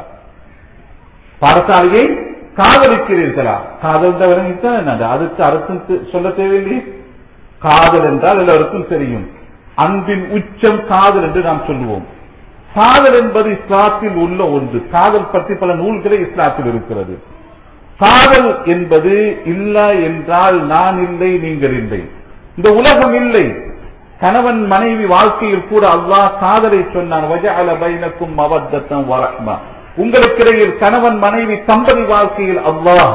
பாடசாலையை காதலிக்கிறீர்களா காதல் தவிர அதுக்கு அர்த்தம் தெ- சொல்ல தேவையில்லை காதல் என்றால் எல்லாருக்கும் தெரியும் அன்பின் உச்சம் காதல் என்று நாம் சொல்லுவோம் காதல் என்பது இஸ்லாத்தில் உள்ள ஒன்று காதல் பற்றி பல நூல்களே இஸ்லாத்தில் இருக்கிறது காதல் என்பது இல்லை என்றால் நான் இல்லை நீங்கள் இல்லை இந்த உலகம் இல்லை கணவன் மனைவி வாழ்க்கையில் கூட அல்லாஹ் காதலை சொன்னான் வஜஅல பைனக்கும் மவத்தத்தம் வரஹ்மா உங்களுக்கிடையில் கணவன் மனைவி தம்பதி வாழ்க்கையில் அல்லாஹ்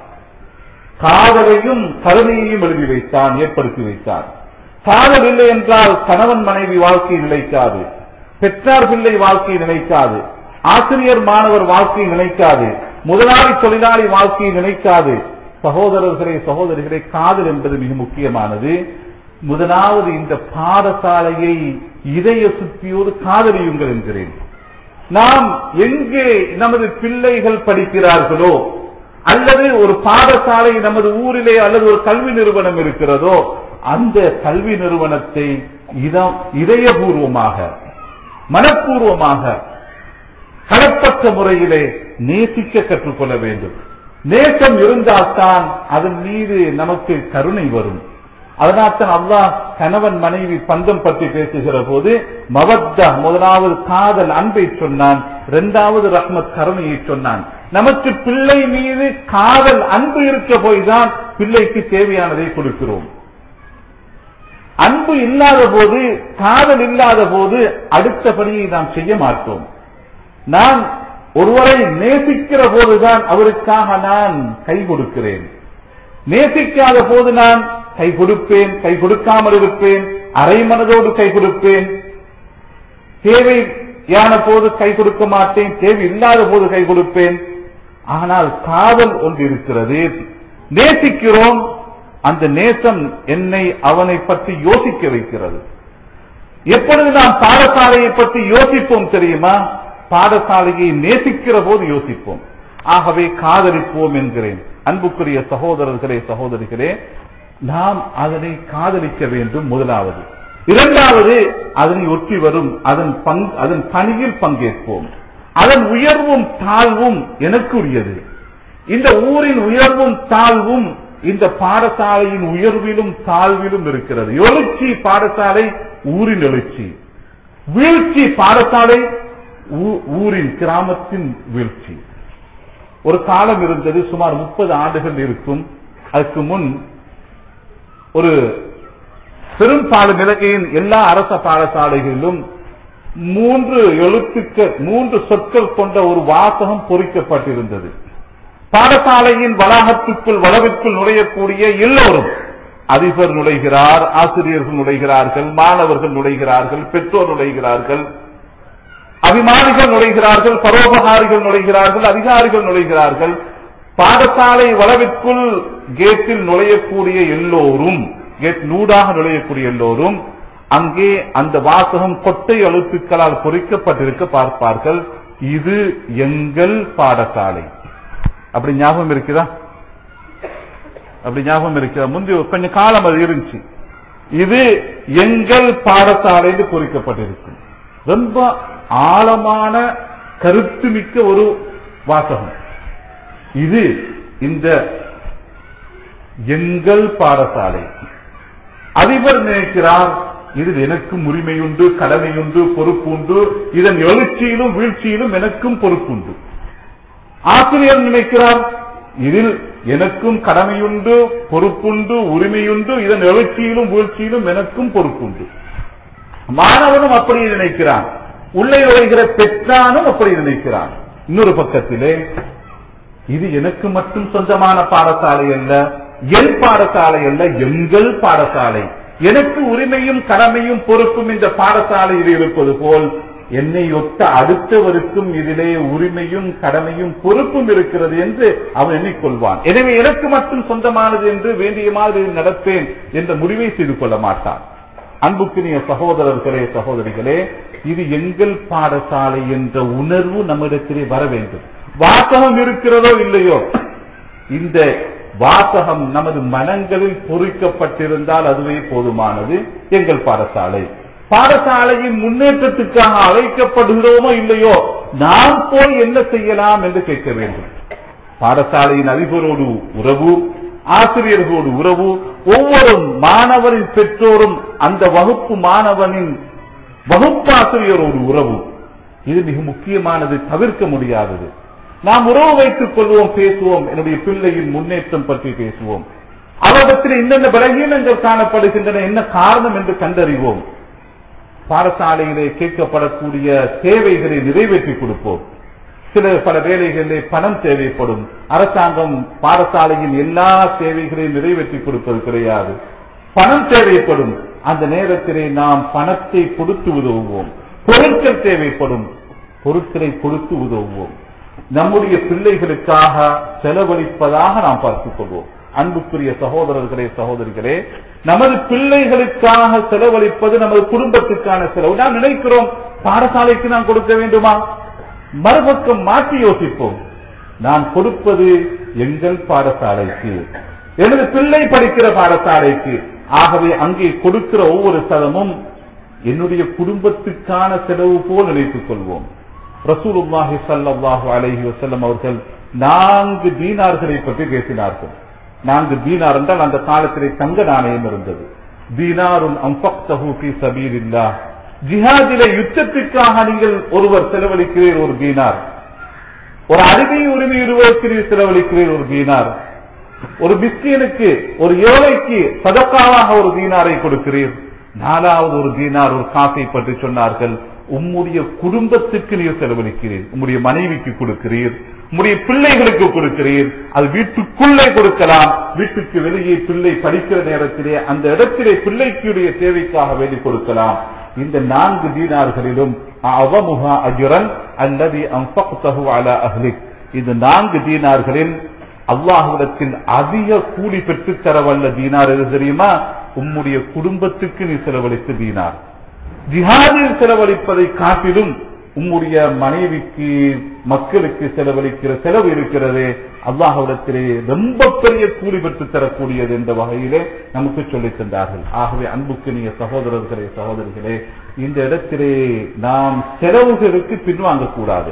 காதலையும் கருணையையும் எழுதி வைத்தான் ஏற்படுத்தி வைத்தான் காதல் இல்லை என்றால் கணவன் மனைவி வாழ்க்கை நிலைக்காது பெற்றார் பிள்ளை வாழ்க்கை நிலைக்காது ஆசிரியர் மாணவர் வாழ்க்கை நிலைக்காது முதலாளி தொழிலாளி வாழ்க்கையை நினைக்காது சகோதரர்களே சகோதரிகளே காதல் என்பது மிக முக்கியமானது முதலாவது இந்த பாடசாலையை இதய சுத்தியோடு காதலியுங்கள் என்கிறேன் நாம் எங்கே நமது பிள்ளைகள் படிக்கிறார்களோ அல்லது ஒரு பாடசாலை நமது ஊரிலே அல்லது ஒரு கல்வி நிறுவனம் இருக்கிறதோ அந்த கல்வி நிறுவனத்தை இதம் இதயபூர்வமாக மனப்பூர்வமாக களப்பற்ற முறையிலே நேசிக்க கற்றுக்கொள்ள வேண்டும் நேசம் இருந்தால்தான் அதன் மீது நமக்கு கருணை வரும் அதனால்தான் அல்லாஹ் கணவன் மனைவி பந்தம் பற்றி பேசுகிற போது மவத்தா முதலாவது காதல் அன்பை சொன்னான் இரண்டாவது ரஹ்மத் கருணையை சொன்னான் நமக்கு பிள்ளை மீது காதல் அன்பு இருக்க போய்தான் பிள்ளைக்கு தேவையானதை கொடுக்கிறோம் அன்பு இல்லாத போது காதல் இல்லாத போது அடுத்த பணியை நாம் செய்ய மாட்டோம் நான் ஒருவரை நேசிக்கிற போதுதான் அவருக்காக நான் கை கொடுக்கிறேன் நேசிக்காத போது நான் கை கொடுப்பேன் கை கொடுக்காமல் இருப்பேன் அரை மனதோடு கை கொடுப்பேன் தேவையான போது கை கொடுக்க மாட்டேன் தேவை இல்லாத போது கை கொடுப்பேன் ஆனால் காதல் ஒன்று இருக்கிறது நேசிக்கிறோம் அந்த நேசம் என்னை அவனை பற்றி யோசிக்க வைக்கிறது எப்பொழுது நாம் பாடசாலையை பற்றி யோசிப்போம் தெரியுமா பாடசாலையை நேசிக்கிற போது யோசிப்போம் ஆகவே காதலிப்போம் என்கிறேன் அன்புக்குரிய சகோதரர்களே சகோதரிகளே நாம் அதனை காதலிக்க வேண்டும் முதலாவது இரண்டாவது அதனை ஒற்றி வரும் அதன் பங் அதன் பணியில் பங்கேற்போம் அதன் உயர்வும் தாழ்வும் எனக்கு உரியது இந்த ஊரின் உயர்வும் தாழ்வும் இந்த பாடசாலையின் உயர்விலும் தாழ்விலும் இருக்கிறது எழுச்சி பாடசாலை ஊரின் எழுச்சி வீழ்ச்சி பாடசாலை ஊ- ஊரின் கிராமத்தின் வீழ்ச்சி ஒரு காலம் இருந்தது சுமார் முப்பது ஆண்டுகள் இருக்கும் அதுக்கு முன் ஒரு பெரும்பாலும் இலங்கையின் எல்லா அரச பாடசாலைகளிலும் மூன்று எழுத்துக்கள் மூன்று சொற்கள் கொண்ட ஒரு வாசகம் பொறிக்கப்பட்டிருந்தது பாடசாலையின் வளாகத்துக்குள் வளவிற்குள் நுழையக்கூடிய எல்லோரும் அதிபர் நுழைகிறார் ஆசிரியர்கள் நுழைகிறார்கள் மாணவர்கள் நுழைகிறார்கள் பெற்றோர் நுழைகிறார்கள் அபிமானிகள் நுழைகிறார்கள் பரோபகாரிகள் நுழைகிறார்கள் அதிகாரிகள் நுழைகிறார்கள் பாடசாலை வளவிற்குள் கேட்டில் நுழையக்கூடிய எல்லோரும் கேட் நூடாக நுழையக்கூடிய எல்லோரும் அங்கே அந்த வாசகம் கொட்டை எழுத்துக்களால் பொறிக்கப்பட்டிருக்க பார்ப்பார்கள் இது எங்கள் பாடசாலை அப்படி ஞாபகம் இருக்குதா அப்படி ஞாபகம் இருக்குதா முந்தி கொஞ்சம் காலம் அது இருந்துச்சு இது எங்கள் பாடசாலை என்று பொறிக்கப்பட்டிருக்கு ரொம்ப ஆழமான கருத்துமிக்க ஒரு வாசகம் இது இந்த எங்கள் பாடசாலை அதிபர் நினைக்கிறார் இதில் எனக்கும் உரிமையுண்டு கடமையுண்டு பொறுப்புண்டு இதன் எழுச்சியிலும் வீழ்ச்சியிலும் எனக்கும் பொறுப்புண்டு ஆசிரியர் நினைக்கிறார் இதில் எனக்கும் கடமையுண்டு பொறுப்புண்டு உரிமையுண்டு இதன் எழுச்சியிலும் வீழ்ச்சியிலும் எனக்கும் பொறுப்புண்டு மாணவனும் அப்படி நினைக்கிறான் உள்ளே நுழைகிற பெற்றானும் அப்படி நினைக்கிறான் இன்னொரு பக்கத்திலே இது எனக்கு மட்டும் சொந்தமான பாடசாலை அல்ல என் பாடசாலை அல்ல எங்கள் பாடசாலை எனக்கு உரிமையும் கடமையும் பொறுப்பும் இந்த பாடசாலையில் இருப்பது போல் என்னை ஒத்த அடுத்தவருக்கும் இதிலே உரிமையும் கடமையும் பொறுப்பும் இருக்கிறது என்று அவன் எண்ணிக்கொள்வான் எனவே எனக்கு மட்டும் சொந்தமானது என்று வேண்டிய மாதிரி நடப்பேன் என்ற முடிவை செய்து கொள்ள மாட்டான் அன்புக்குரிய சகோதரர்களே சகோதரிகளே இது எங்கள் பாடசாலை என்ற உணர்வு நம்மிடத்திலே வர வேண்டும் வாசகம் இருக்கிறதோ இல்லையோ இந்த வாசகம் நமது மனங்களில் பொறிக்கப்பட்டிருந்தால் அதுவே போதுமானது எங்கள் பாடசாலை பாடசாலையின் முன்னேற்றத்துக்காக அழைக்கப்படுகிறோமோ இல்லையோ நாம் போய் என்ன செய்யலாம் என்று கேட்க வேண்டும் பாடசாலையின் அதிபரோடு உறவு ஆசிரியர்களோடு உறவு ஒவ்வொரு மாணவரின் பெற்றோரும் அந்த வகுப்பு மாணவனின் வகுப்பாசிரியரோடு உறவு இது மிக முக்கியமானது தவிர்க்க முடியாதது நாம் உறவு வைத்துக் கொள்வோம் பேசுவோம் என்னுடைய பிள்ளையின் முன்னேற்றம் பற்றி பேசுவோம் அவரிடத்தில் என்னென்ன பலகீனங்கள் காணப்படுகின்றன என்ன காரணம் என்று கண்டறிவோம் பாடசாலையிலே கேட்கப்படக்கூடிய தேவைகளை நிறைவேற்றி கொடுப்போம் சில பல வேலைகளிலே பணம் தேவைப்படும் அரசாங்கம் பாடசாலையின் எல்லா தேவைகளையும் நிறைவேற்றி கொடுப்பது கிடையாது பணம் தேவைப்படும் அந்த நேரத்திலே நாம் பணத்தை கொடுத்து உதவுவோம் பொருட்கள் தேவைப்படும் பொருட்களை கொடுத்து உதவுவோம் நம்முடைய பிள்ளைகளுக்காக செலவழிப்பதாக நாம் பார்த்துக் கொள்வோம் அன்புக்குரிய சகோதரர்களே சகோதரிகளே நமது பிள்ளைகளுக்காக செலவழிப்பது நமது குடும்பத்துக்கான செலவு நாம் நினைக்கிறோம் பாடசாலைக்கு நாம் கொடுக்க வேண்டுமா மறுபக்கம் மாற்றி யோசிப்போம் நான் கொடுப்பது எங்கள் பாடசாலைக்கு எனது பிள்ளை படிக்கிற பாடசாலைக்கு ஆகவே அங்கே கொடுக்கிற ஒவ்வொரு சதமும் என்னுடைய குடும்பத்துக்கான செலவு போல் நினைத்துக் கொள்வோம் ரசூலுல்லாஹி ஸல்லல்லாஹு அலைஹி வஸல்லம் அவர்கள் நான்கு தீனார்களை பற்றி பேசினார்கள் நான்கு தீனார் என்றால் அந்த காலத்திலே தங்க நாணயம் இருந்தது தீனாருன் அம்பக்தஹு ஃபீ சபீலில்லாஹ் ஜிஹாதிலே யுத்தத்திற்காக நீங்கள் ஒருவர் செலவழிக்கிறீர் ஒரு தீனார் ஒரு அடிமை உரிமை உருவாக்கிறீர் செலவழிக்கிறீர் ஒரு தீனார் ஒரு பிஸ்கீனுக்கு ஒரு ஏழைக்கு சதக்காவாக ஒரு தீனாரை கொடுக்கிறீர் நாலாவது ஒரு தீனார் ஒரு காசை பற்றி சொன்னார்கள் உம்முடைய குடும்பத்துக்கு நீர் செலவழிக்கிறீர் உம்முடைய மனைவிக்கு கொடுக்கிறீர் உம்முடைய பிள்ளைகளுக்கு கொடுக்கிறீர் அது வீட்டுக்குள்ளே கொடுக்கலாம் வீட்டுக்கு வெளியே பிள்ளை படிக்கிற நேரத்திலே அந்த இடத்திலே பிள்ளைக்குடைய தேவைக்காக வேண்டி கொடுக்கலாம் இந்த நான்கு தீனார்களிலும் அவமுக அஜுரன் அல்லது அம்பக்தஹு அலா அஹ்லிக் இந்த நான்கு தீனார்களில் அல்லாஹுடத்தில் அதிக கூலி பெற்றுத் தரவல்ல தீனார் எது தெரியுமா உம்முடைய குடும்பத்துக்கு நீ செலவழித்து தீனார் ஜிஹாதில் செலவழிப்பதை காட்டிலும் உம்முடைய மனைவிக்கு மக்களுக்கு செலவழிக்கிற செலவு இருக்கிறதே அல்லாஹிடத்திலே ரொம்ப பெரிய கூலி பெற்று தரக்கூடியது என்ற வகையிலே நமக்கு சொல்லித் தந்தார்கள் ஆகவே அன்புக்கு நீங்க சகோதரர்களே சகோதரிகளே இந்த இடத்திலே நாம் செலவுகளுக்கு பின்வாங்கக்கூடாது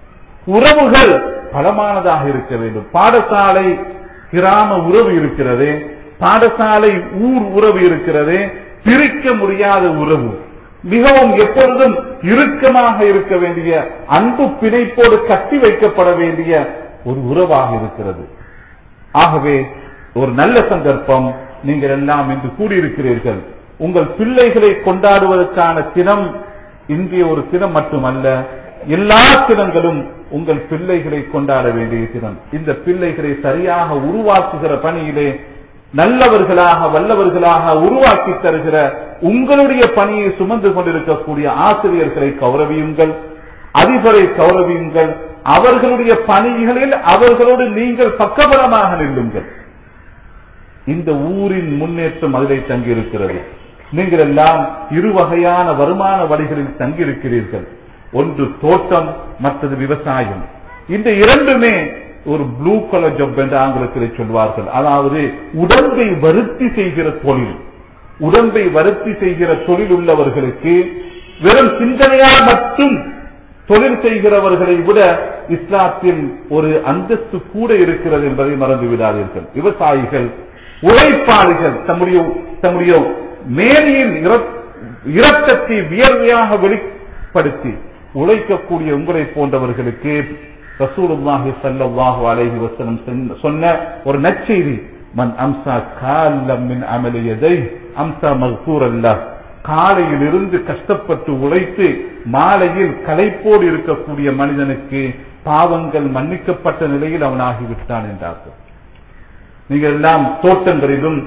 உறவுகள் பலமானதாக இருக்க வேண்டும் பாடசாலை கிராம உறவு இருக்கிறது பாடசாலை ஊர் உறவு இருக்கிறது பிரிக்க முடியாத உறவு மிகவும் எப்பொழுதும் இறுக்கமாக இருக்க வேண்டிய அன்பு பிணைப்போடு கட்டி வைக்கப்பட வேண்டிய ஒரு உறவாக இருக்கிறது ஆகவே ஒரு நல்ல சந்தர்ப்பம் நீங்கள் எல்லாம் இன்று கூடியிருக்கிறீர்கள் உங்கள் பிள்ளைகளை கொண்டாடுவதற்கான தினம் இன்றைய ஒரு தினம் மட்டுமல்ல எல்லா தினங்களும் உங்கள் பிள்ளைகளை கொண்டாட வேண்டிய தினம் இந்த பிள்ளைகளை சரியாக உருவாக்குகிற பணியிலே நல்லவர்களாக வல்லவர்களாக உருவாக்கி தருகிற உங்களுடைய பணியை சுமந்து கொண்டிருக்கக்கூடிய ஆசிரியர்களை கௌரவியுங்கள் அதிபரை கௌரவியுங்கள் அவர்களுடைய பணிகளில் அவர்களோடு நீங்கள் பக்கபலமாக நில்லுங்கள் இந்த ஊரின் முன்னேற்றம் அதிலே தங்கியிருக்கிறது நீங்கள் எல்லாம் இரு வகையான வருமான வழிகளில் தங்கியிருக்கிறீர்கள் ஒன்று தோட்டம் மற்றது விவசாயம் இந்த இரண்டுமே ஒரு ப்ளூ கலர் ஜப் என்று ஆங்கிலத்தில் சொல்வார்கள் அதாவது உடம்பை வருத்தி செய்கிற தொழில் உடம்பை வருத்தி செய்கிற தொழில் உள்ளவர்களுக்கு வெறும் சிந்தனையால் மட்டும் தொழில் செய்கிறவர்களை விட இஸ்லாத்தில் ஒரு அந்தஸ்து கூட இருக்கிறது என்பதை மறந்து விடாதீர்கள் விவசாயிகள் உழைப்பாளிகள் தம்முடைய தம்முடைய மேனியின் இர- இரத்தத்தை வியர்வையாக வெளிப்படுத்தி உழைக்கக்கூடிய உங்களை போன்றவர்களுக்கு ரசூலுல்லாஹி ஸல்லல்லாஹு அலைஹி வஸல்லம் சொன்ன- சொன்ன ஒரு நற்செய்தி மன் அம்சா காலம் மின் அமலி யதை அம்சா மக்ஃபூரல்லாஹ் காலையில் இருந்து கஷ்டப்பட்டு உழைத்து மாலையில் களைப்போடு இருக்கக்கூடிய மனிதனுக்கு பாவங்கள் மன்னிக்கப்பட்ட நிலையில் அவன் ஆகிவிட்டான் என்றார்கள் நீங்கள் எல்லாம் தோட்டங்களிலும்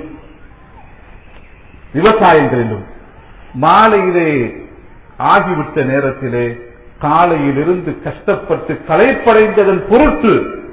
விவசாயங்களிலும் மாலையிலே ஆகிவிட்ட நேரத்திலே காலையிலிருந்து கஷ்டப்பட்டு களைப்படைந்ததன் பொருட்டு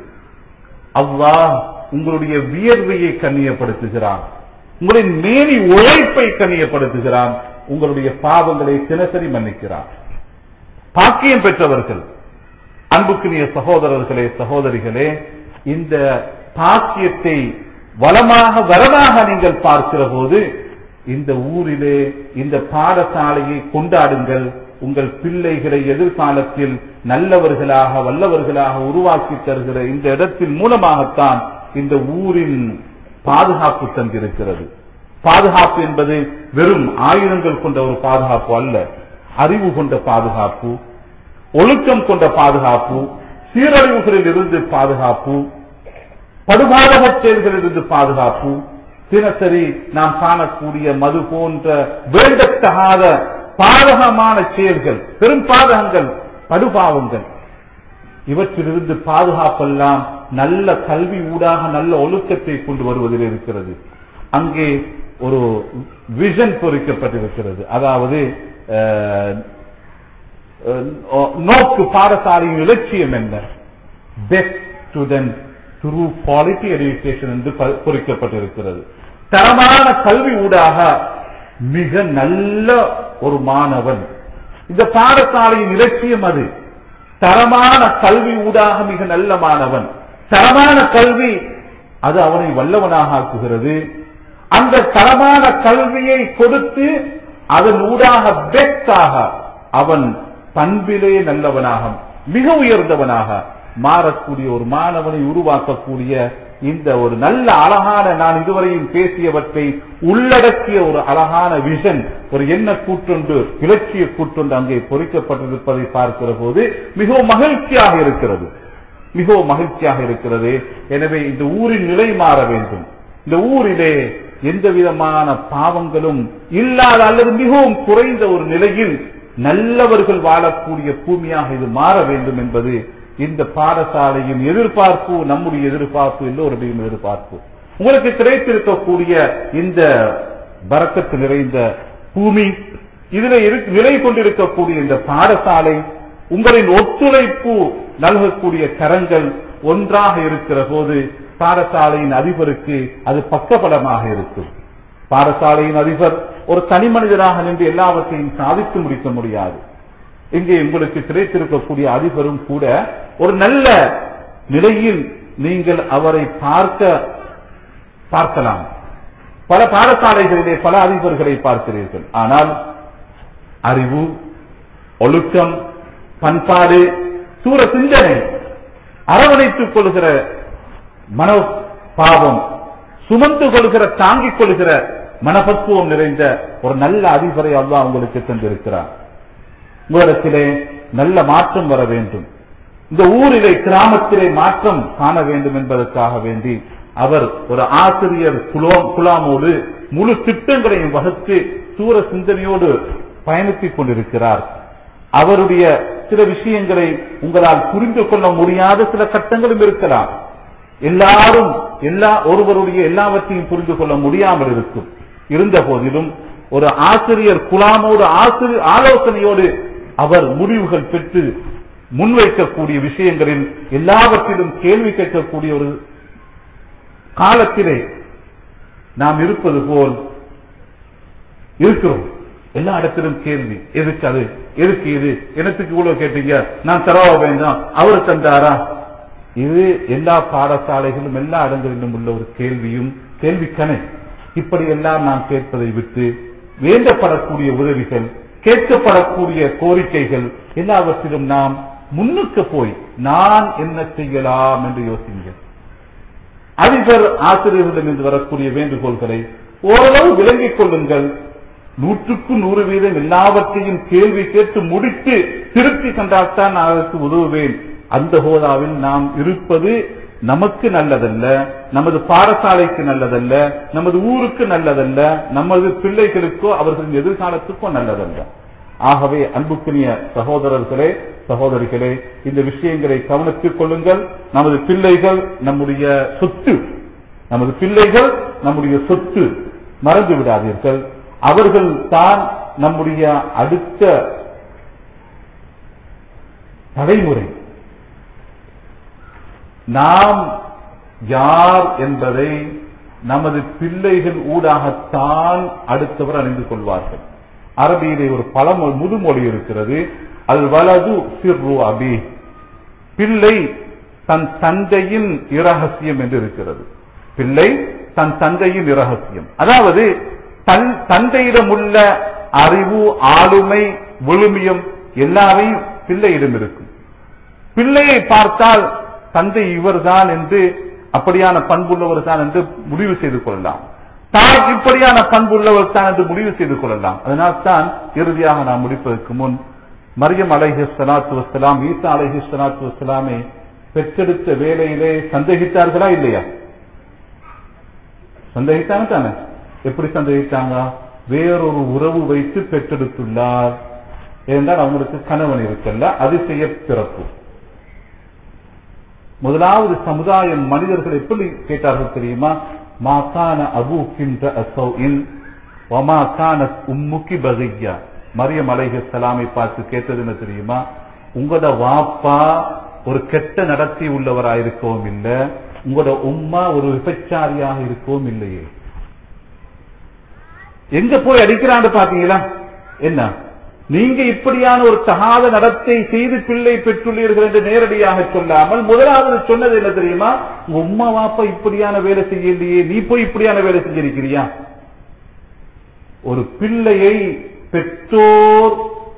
அல்லாஹ் உங்களுடைய வியர்வையை கண்ணியப்படுத்துகிறான் உங்களின் மேனி உழைப்பை கண்ணியப்படுத்துகிறான் உங்களுடைய பாவங்களை தினசரி மன்னிக்கிறான் பாக்கியம் பெற்றவர்கள் அன்புக்குரிய சகோதரர்களே சகோதரிகளே இந்த பாக்கியத்தை வளமாக வரமாக நீங்கள் பார்க்கிற போது இந்த ஊரிலே இந்த பாடசாலையை கொண்டாடுங்கள் உங்கள் பிள்ளைகளை எதிர்காலத்தில் நல்லவர்களாக வல்லவர்களாக உருவாக்கி தருகிற இந்த இடத்தின் மூலமாகத்தான் இந்த ஊரின் பாதுகாப்பு தங்கிருக்கிறது பாதுகாப்பு என்பது வெறும் ஆயுதங்கள் கொண்ட ஒரு பாதுகாப்பு அல்ல அறிவு கொண்ட பாதுகாப்பு ஒழுக்கம் கொண்ட பாதுகாப்பு சீரழிவுகளில் இருந்து பாதுகாப்பு படுபாதக செயல்களிலிருந்து பாதுகாப்பு தினசரி நாம் காணக்கூடிய மது போன்ற வேண்டத்தகாத பாதகமான செயல்கள் பெரும் பாதகங்கள் படுபாவங்கள் இவற்றிலிருந்து பாதுகாப்பெல்லாம் நல்ல கல்வி ஊடாக நல்ல ஒழுக்கத்தை கொண்டு வருவதில் இருக்கிறது அங்கே ஒரு விஷன் பொறிக்கப்பட்டிருக்கிறது அதாவது அஹ், அஹ், நோக்கு பாடசாலையின் இலட்சியம் என்ன best student through quality education என்று ப- பொறிக்கப்பட்டிருக்கிறது தரமான கல்வி ஊடாக மிக நல்ல ஒரு மாணவன் இந்த பாடசாலையின் இலட்சியம் அது தரமான கல்வி ஊடாக மிக நல்ல மாணவன் தரமான கல்வி அது அவனை வல்லவனாக ஆக்குகிறது அந்த தரமான கல்வியை கொடுத்து அதன் ஊடாக பெஸ்டாக அவன் பண்பிலே நல்லவனாக மிக உயர்ந்தவனாக மாறக்கூடிய ஒரு மாணவனை உருவாக்கக்கூடிய இந்த ஒரு நல்ல அழகான நான் இதுவரையும் பேசியவற்றை உள்ளடக்கிய ஒரு அழகான விஷன் ஒரு எண்ண கூற்றொன்று இலட்சிய கூற்றொன்று அங்கே பொறிக்கப்பட்டிருப்பதை பார்க்கிற போது மிகவும் மகிழ்ச்சியாக இருக்கிறது மிகவும் மகிழ்ச்சியாக இருக்கிறது எனவே இந்த ஊரின் நிலை மாற வேண்டும் இந்த ஊரிலே எந்த விதமான பாவங்களும் இல்லாத அல்லது மிகவும் குறைந்த ஒரு நிலையில் நல்லவர்கள் வாழக்கூடிய பூமியாக இது மாற வேண்டும் என்பது இந்த பாடசாலையின் எதிர்பார்ப்பு நம்முடைய எதிர்பார்ப்பு எல்லோருடையும் எதிர்பார்ப்பு உங்களுக்கு கிடைத்திருக்கக்கூடிய இந்த பறக்கத்து நிறைந்த பூமி இதில் இரு- நிலை கொண்டிருக்கக்கூடிய இந்த பாடசாலை உங்களின் ஒத்துழைப்பு நல்கக்கூடிய கரங்கள் ஒன்றாக இருக்கிற போது பாடசாலையின் அதிபருக்கு அது பக்கபலமாக இருக்கும் பாடசாலையின் அதிபர் ஒரு தனி மனிதராக நின்று எல்லாவற்றையும் சாதித்து முடிக்க முடியாது இங்கே உங்களுக்கு கிடைத்திருக்கக்கூடிய அதிபரும் கூட ஒரு நல்ல நிலையில் நீங்கள் அவரை பார்க்க பார்க்கலாம் பல பாடசாலைகளிலே பல அதிபர்களை பார்க்கிறீர்கள் ஆனால் அறிவு ஒழுக்கம் பண்பாடு சூர சிந்தனை அரவணைத்துக் கொள்கிற மனோ பாவம் சுமந்து கொள்கிற தாங்கிக் கொள்கிற மனப்பக்குவம் நிறைந்த ஒரு நல்ல அதிபரை அல்லாஹ் உங்களுக்கு தந்திருக்கிறார் உங்களிடத்திலே நல்ல மாற்றம் வர வேண்டும் இந்த ஊரிலே கிராமத்திலே மாற்றம் காண வேண்டும் என்பதற்காக வேண்டி அவர் ஒரு ஆசிரியர் குலாம் குலாமோடு முழு திட்டங்களையும் வகுத்து சூர சிந்தனையோடு பயணித்துக் கொண்டிருக்கிறார் அவருடைய சில விஷயங்களை உங்களால் புரிந்து கொள்ள முடியாத சில கட்டங்களும் இருக்கலாம் எல்லாரும் எல்லா ஒருவருடைய எல்லாவற்றையும் புரிந்து கொள்ள முடியாமல் இருக்கும் இருந்த போதிலும் ஒரு ஆசிரியர் குலாமோடு ஆசிரியர் ஆலோசனையோடு அவர் முடிவுகள் பெற்று முன்வைக்கக்கூடிய விஷயங்களில் எல்லாவற்றிலும் கேள்வி கேட்கக்கூடிய ஒரு காலத்திலே நாம் இருப்பது போல் இருக்கிறோம் எல்லா இடத்திலும் கேள்வி எதுக்கு அது எதுக்கு இது எனத்துக்கு இவ்வளவு கேட்டீங்க நான் தரவா வேண்டாம் அவரு தந்தாரா இது எல்லா பாடசாலைகளும் எல்லா இடங்களிலும் உள்ள ஒரு கேள்வியும் கேள்விக்கணை இப்படி எல்லாம் நாம் கேட்பதை விட்டு வேண்டப்படக்கூடிய உதவிகள் கேட்கப்படக்கூடிய கோரிக்கைகள் எல்லாவற்றிலும் நாம் முன்னுக்கு போய் நான் என்ன செய்யலாம் என்று யோசிங்க அதிபர் ஆசிரியர்களிடமிருந்து வரக்கூடிய வேண்டுகோள்களை ஓரளவு விளங்கிக் கொள்ளுங்கள் நூற்றுக்கு நூறு வீதம் எல்லாவற்றையும் கேள்வி கேட்டு முடித்து திருப்தி கண்டால்தான் நான் அதற்கு உதவுவேன் அந்த ஹோதாவில் நாம் இருப்பது நமக்கு நல்லதல்ல நமது பாடசாலைக்கு நல்லதல்ல நமது ஊருக்கு நல்லதல்ல நமது பிள்ளைகளுக்கோ அவர்களின் எதிர்காலத்துக்கோ நல்லதல்ல ஆகவே அன்புக்குரிய சகோதரர்களே சகோதரிகளே இந்த விஷயங்களை கவனித்துக் கொள்ளுங்கள் நமது பிள்ளைகள் நம்முடைய சொத்து நமது பிள்ளைகள் நம்முடைய சொத்து மறந்து விடாதீர்கள் அவர்கள் தான் நம்முடைய அடுத்த தலைமுறை நாம் யார் என்பதை நமது பிள்ளைகள் ஊடாகத்தான் அடுத்தவர் அறிந்து கொள்வார்கள் அரபியிலே ஒரு பழமொழி முதுமொழி இருக்கிறது அல் வலது சிறு அபி பிள்ளை தன் தந்தையின் இரகசியம் என்று இருக்கிறது பிள்ளை தன் தந்தையின் இரகசியம் அதாவது தன் தந்தையிடம் உள்ள அறிவு ஆளுமை விழுமியம் எல்லாமே பிள்ளையிடம் இருக்கும் பிள்ளையை பார்த்தால் தந்தை இவர்தான் என்று அப்படியான பண்புள்ளவர் தான் என்று முடிவு செய்து கொள்ளலாம் தாய் இப்படியான பண்புள்ளவர் தான் என்று முடிவு செய்து கொள்ளலாம் அதனால் தான் இறுதியாக நாம் முடிப்பதற்கு முன் மரியம் அலைஹி சலாத்து வசலாம் ஈசா அலைஹி சலாத்து வசலாமை பெற்றெடுத்த வேலையிலே சந்தேகித்தார்களா இல்லையா சந்தேகித்தாங்க தானே எப்படி சந்தேகித்தாங்க வேறொரு உறவு வைத்து பெற்றெடுத்துள்ளார் என்றால் அவங்களுக்கு கணவன் இருக்கல்ல அதிசய பிறப்பு முதலாவது சமுதாயம் மனிதர்கள் எப்படி கேட்டார்கள் தெரியுமா மா கான அபு கின்ற அசௌஇன் வமா கான உம்முக்கி பகையா மரியம் அலைஹி சலாமை பார்த்து கேட்டது என்ன தெரியுமா உங்களோட வாப்பா ஒரு கெட்ட நடத்தி உள்ளவராயிருக்கவும் இல்ல உங்களோட உம்மா ஒரு விபச்சாரியாக இருக்கவும் இல்லையே எங்க போய் அடிக்கிறான்னு பாத்தீங்களா என்ன நீங்க இப்படியான ஒரு தகாத நடத்தை செய்து பிள்ளை பெற்றுள்ளீர்கள் என்று நேரடியாக சொல்லாமல் முதலாவது சொன்னது என்ன தெரியுமா உங்க உம்மா வாப்பா இப்படியான வேலை செய்யலையே நீ போய் இப்படியான வேலை செஞ்சிருக்கிறியா ஒரு பிள்ளையை பெற்றோர்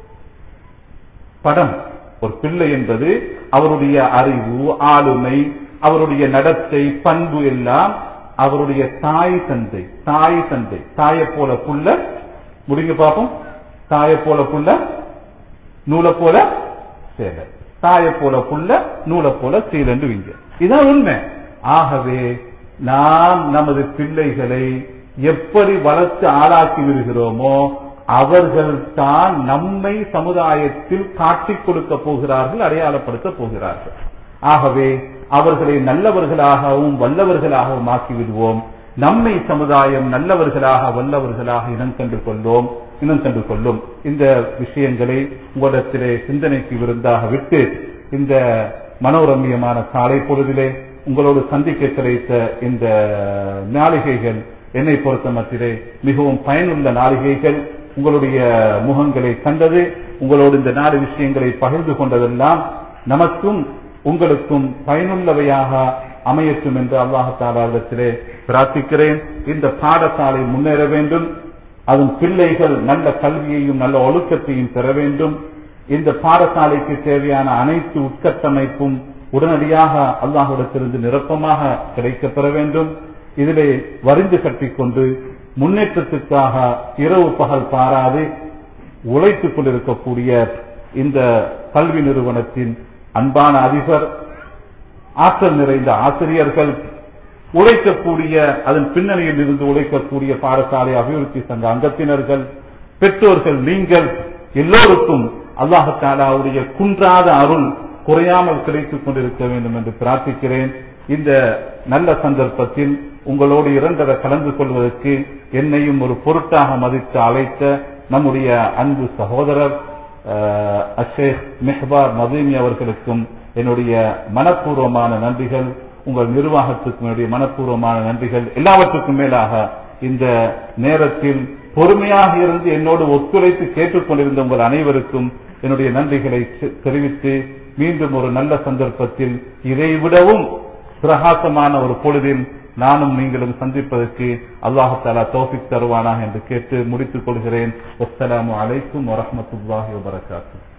படம் ஒரு பிள்ளை என்பது அவருடைய அறிவு ஆளுமை அவருடைய நடத்தை பண்பு எல்லாம் அவருடைய தாய் தந்தை தாய் தந்தை தாயை போல புள்ள முடிங்க பாப்போம் தாயை போல புள்ள நூலை போல சேலை தாயை போல புள்ள நூலை போல சீலண்டு விங்க இதான் உண்மை ஆகவே நாம் நமது பிள்ளைகளை எப்படி வளர்த்து ஆளாக்கி விடுகிறோமோ அவர்கள் தான் நம்மை சமுதாயத்தில் காட்டிக் கொடுக்க போகிறார்கள் அடையாளப்படுத்த போகிறார்கள் ஆகவே அவர்களை நல்லவர்களாகவும் வல்லவர்களாகவும் ஆக்கி விடுவோம் நம்மை சமுதாயம் நல்லவர்களாக வல்லவர்களாக இனம் கண்டு கொள்வோம் இனம் கண்டு கொள்ளும் இந்த விஷயங்களை உங்களிடத்திலே சிந்தனைக்கு விருந்தாக விட்டு இந்த மனோரம்யமான காலை பொழுதிலே உங்களோடு சந்திக்க கிடைத்த இந்த நாளிகைகள் என்னை பொறுத்த மட்டிலே மிகவும் பயனுள்ள நாளிகைகள் உங்களுடைய முகங்களை கண்டது உங்களோடு இந்த நாலு விஷயங்களை பகிர்ந்து கொண்டதெல்லாம் நமக்கும் உங்களுக்கும் பயனுள்ளவையாக அமையட்டும் என்று அல்லாஹாலிடத்திலே பிரார்த்திக்கிறேன் இந்த பாடசாலை முன்னேற வேண்டும் அதன் பிள்ளைகள் நல்ல கல்வியையும் நல்ல ஒழுக்கத்தையும் பெற வேண்டும் இந்த பாடசாலைக்கு தேவையான அனைத்து உட்கட்டமைப்பும் உடனடியாக அல்லாஹிடத்திலிருந்து நிரப்பமாக கிடைக்கப் பெற வேண்டும் இதிலே வரிந்து கட்டிக்கொண்டு முன்னேற்றத்துக்காக இரவு பகல் பாராது உழைத்துக் கொண்டிருக்கக்கூடிய இந்த கல்வி நிறுவனத்தின் அன்பான அதிபர் ஆற்றல் நிறைந்த ஆசிரியர்கள் உழைக்கக்கூடிய அதன் பின்னணியில் இருந்து உழைக்கக்கூடிய பாடசாலை அபிவிருத்தி சங்க அங்கத்தினர்கள் பெற்றோர்கள் நீங்கள் எல்லோருக்கும் அல்லாஹு தாலாவுடைய குன்றாத அருள் குறையாமல் கிடைத்துக் கொண்டிருக்க வேண்டும் என்று பிரார்த்திக்கிறேன் இந்த நல்ல சந்தர்ப்பத்தில் உங்களோடு இரண்டர கலந்து கொள்வதற்கு என்னையும் ஒரு பொருட்டாக மதித்து அழைத்த நம்முடைய அன்பு சகோதரர் அஹ், அஷேக் மெஹபார் நதீமி அவர்களுக்கும் என்னுடைய மனப்பூர்வமான நன்றிகள் உங்கள் நிர்வாகத்துக்கும் என்னுடைய மனப்பூர்வமான நன்றிகள் எல்லாவற்றுக்கும் மேலாக இந்த நேரத்தில் பொறுமையாக இருந்து என்னோடு ஒத்துழைத்து கேட்டுக்கொண்டிருந்த உங்கள் அனைவருக்கும் என்னுடைய நன்றிகளை தெ- தெரிவித்து மீண்டும் ஒரு நல்ல சந்தர்ப்பத்தில் இதைவிடவும் பிரகாசமான ஒரு பொழுதில் நானும் நீங்களும் சந்திப்பதற்கு அல்லாஹு தாலா தௌஃபிக் தருவானா என்று கேட்டு முடித்துக் கொள்கிறேன் அஸ்ஸலாமு அலைக்கும் வரஹ்மத்துல்லாஹி வபரகாத்துஹு